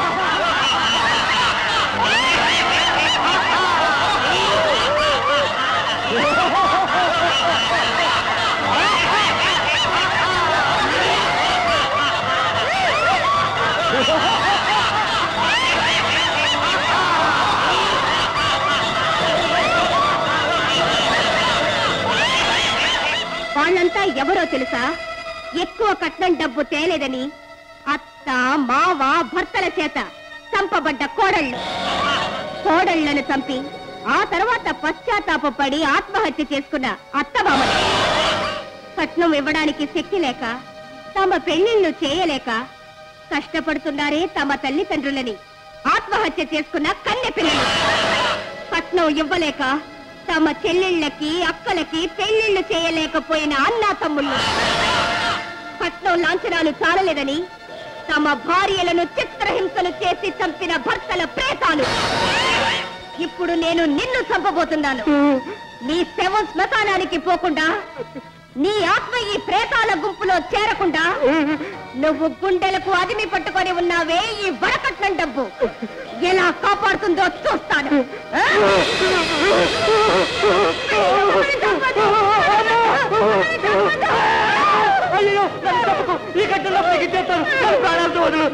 వాళ్ళంతా ఎవరో తెలుసా ఎక్కువ కట్నం డబ్బు తేలేదని అత్త మావ భర్తల చేత చంపబడ్డ కోడళ్ళు కోడళ్లను చంపి ఆ తర్వాత పశ్చాత్తాపడి ఆత్మహత్య చేసుకున్న అత్తమామలు కట్నం ఇవ్వడానికి శక్తి లేక తమ పెళ్లిళ్లు చేయలేక కష్టపడుతున్నారే తమ తల్లిదండ్రులని ఆత్మహత్య చేసుకున్న కన్నె పిల్లలు కట్నం ఇవ్వలేక తమ చెల్లెళ్ళకి అక్కలకి పెళ్లిళ్లు చేయలేకపోయిన అన్నా తమ్ముళ్ళు కట్నం లాంఛనాలు చాలలేదని తమ భార్యలను చిత్రహింసలు చేసి చంపిన భర్తల ప్రేతాలు ఇప్పుడు నేను నిన్ను చంపబోతున్నాను నీ శవం శ్మశానానికి పోకుండా నీ ఆత్మ ఈ ప్రేతాల గుంపులో చేరకుండా నువ్వు గుండెలకు అదిమి పట్టుకొని ఉన్నావే ఈ వరకట్నం డబ్బు ఎలా కాపాడుతుందో చూస్తాను ఆ? అయ్యో ఈ కట్టెల్లో పైకిచ్చేస్తాను ప్రాణాలతో వదులు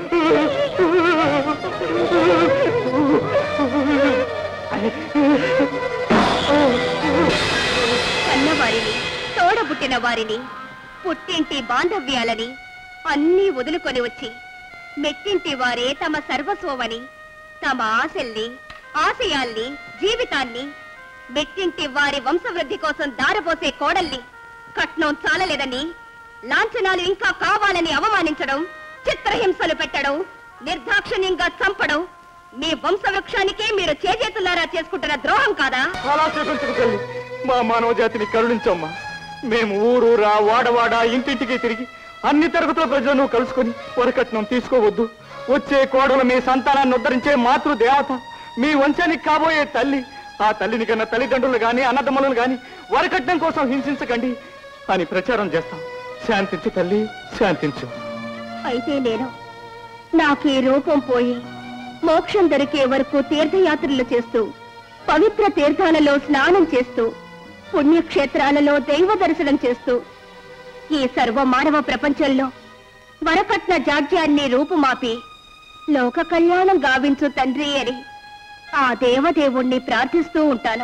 కన్నవారిని తోడబుట్టిన వారిని పుట్టింటి బాంధవ్యాలని అన్నీ వదులుకొని వచ్చి మెట్టింటి వారే తమ సర్వస్వమని తమ ఆశల్ని ఆశయాల్ని జీవితాన్ని మెట్టింటి వారి వంశవృద్ధి కోసం దారపోసే కోడల్ని కట్నం చాలలేదని లాంఛనాలు ఇంకా కావాలని అవమానించడం చిత్రహింసలు పెట్టడం నిర్దాక్షిణ్యంగా చంపడం మీ వంశవృక్షానికే మీరు చేజేతులారా చేసుకుంటున్న ద్రోహం కాదా అలా చూపించుకు తల్లి మా మానవ జాతిని కరుణించమ్మా మేము ఊరూరా వాడవాడ ఇంటింటికి తిరిగి అన్ని తరగతుల ప్రజలను కలుసుకొని వరకట్నం తీసుకోవద్దు వచ్చే కోడలు మీ సంతానాన్ని ఉద్ధరించే మాతృ దేవత మీ వంశానికి కాబోయే తల్లి ఆ తల్లిని కన్నా తల్లిదండ్రులు గాని అన్నదమ్ములను గాని వరకట్నం కోసం హింసించకండి అని ప్రచారం చేస్తాం శాంతించు తల్లి శాంతించు అయితే నేను నాకీ రూపం పోయి మోక్షం దొరికే వరకు తీర్థయాత్రలు చేస్తూ పవిత్ర తీర్థాలలో స్నానం చేస్తూ పుణ్యక్షేత్రాలలో దైవ దర్శనం చేస్తూ ఈ సర్వ మానవ ప్రపంచంలో వరకట్న జాడ్యాన్ని రూపుమాపి లోక కళ్యాణం గావించు తండ్రి అని ఆ దేవదేవుణ్ణి ప్రార్థిస్తూ ఉంటాను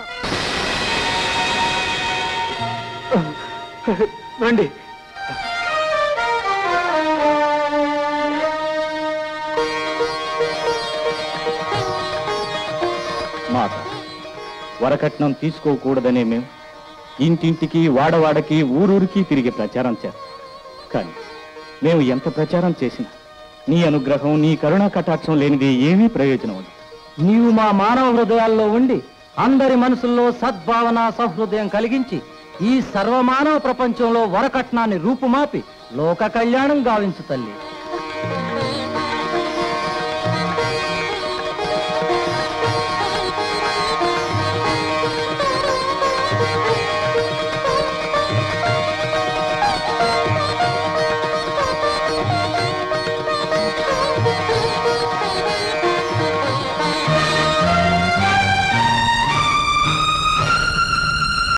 రండి మాత వరకట్నం తీసుకోకూడదనే మేము ఇంటింటికి వాడవాడకి ఊరూరికి తిరిగి ప్రచారం చేస్తాం కానీ మేము ఎంత ప్రచారం చేసినా నీ అనుగ్రహం నీ కరుణా కటాక్షం లేనిది ఏమీ ప్రయోజనం ఉండదు నీవు మా మానవ హృదయాల్లో ఉండి అందరి మనసుల్లో సద్భావన సహృదయం కలిగించి ఈ సర్వమానవ ప్రపంచంలో వరకట్నాన్ని రూపుమాపి లోక కళ్యాణం గావించు తల్లి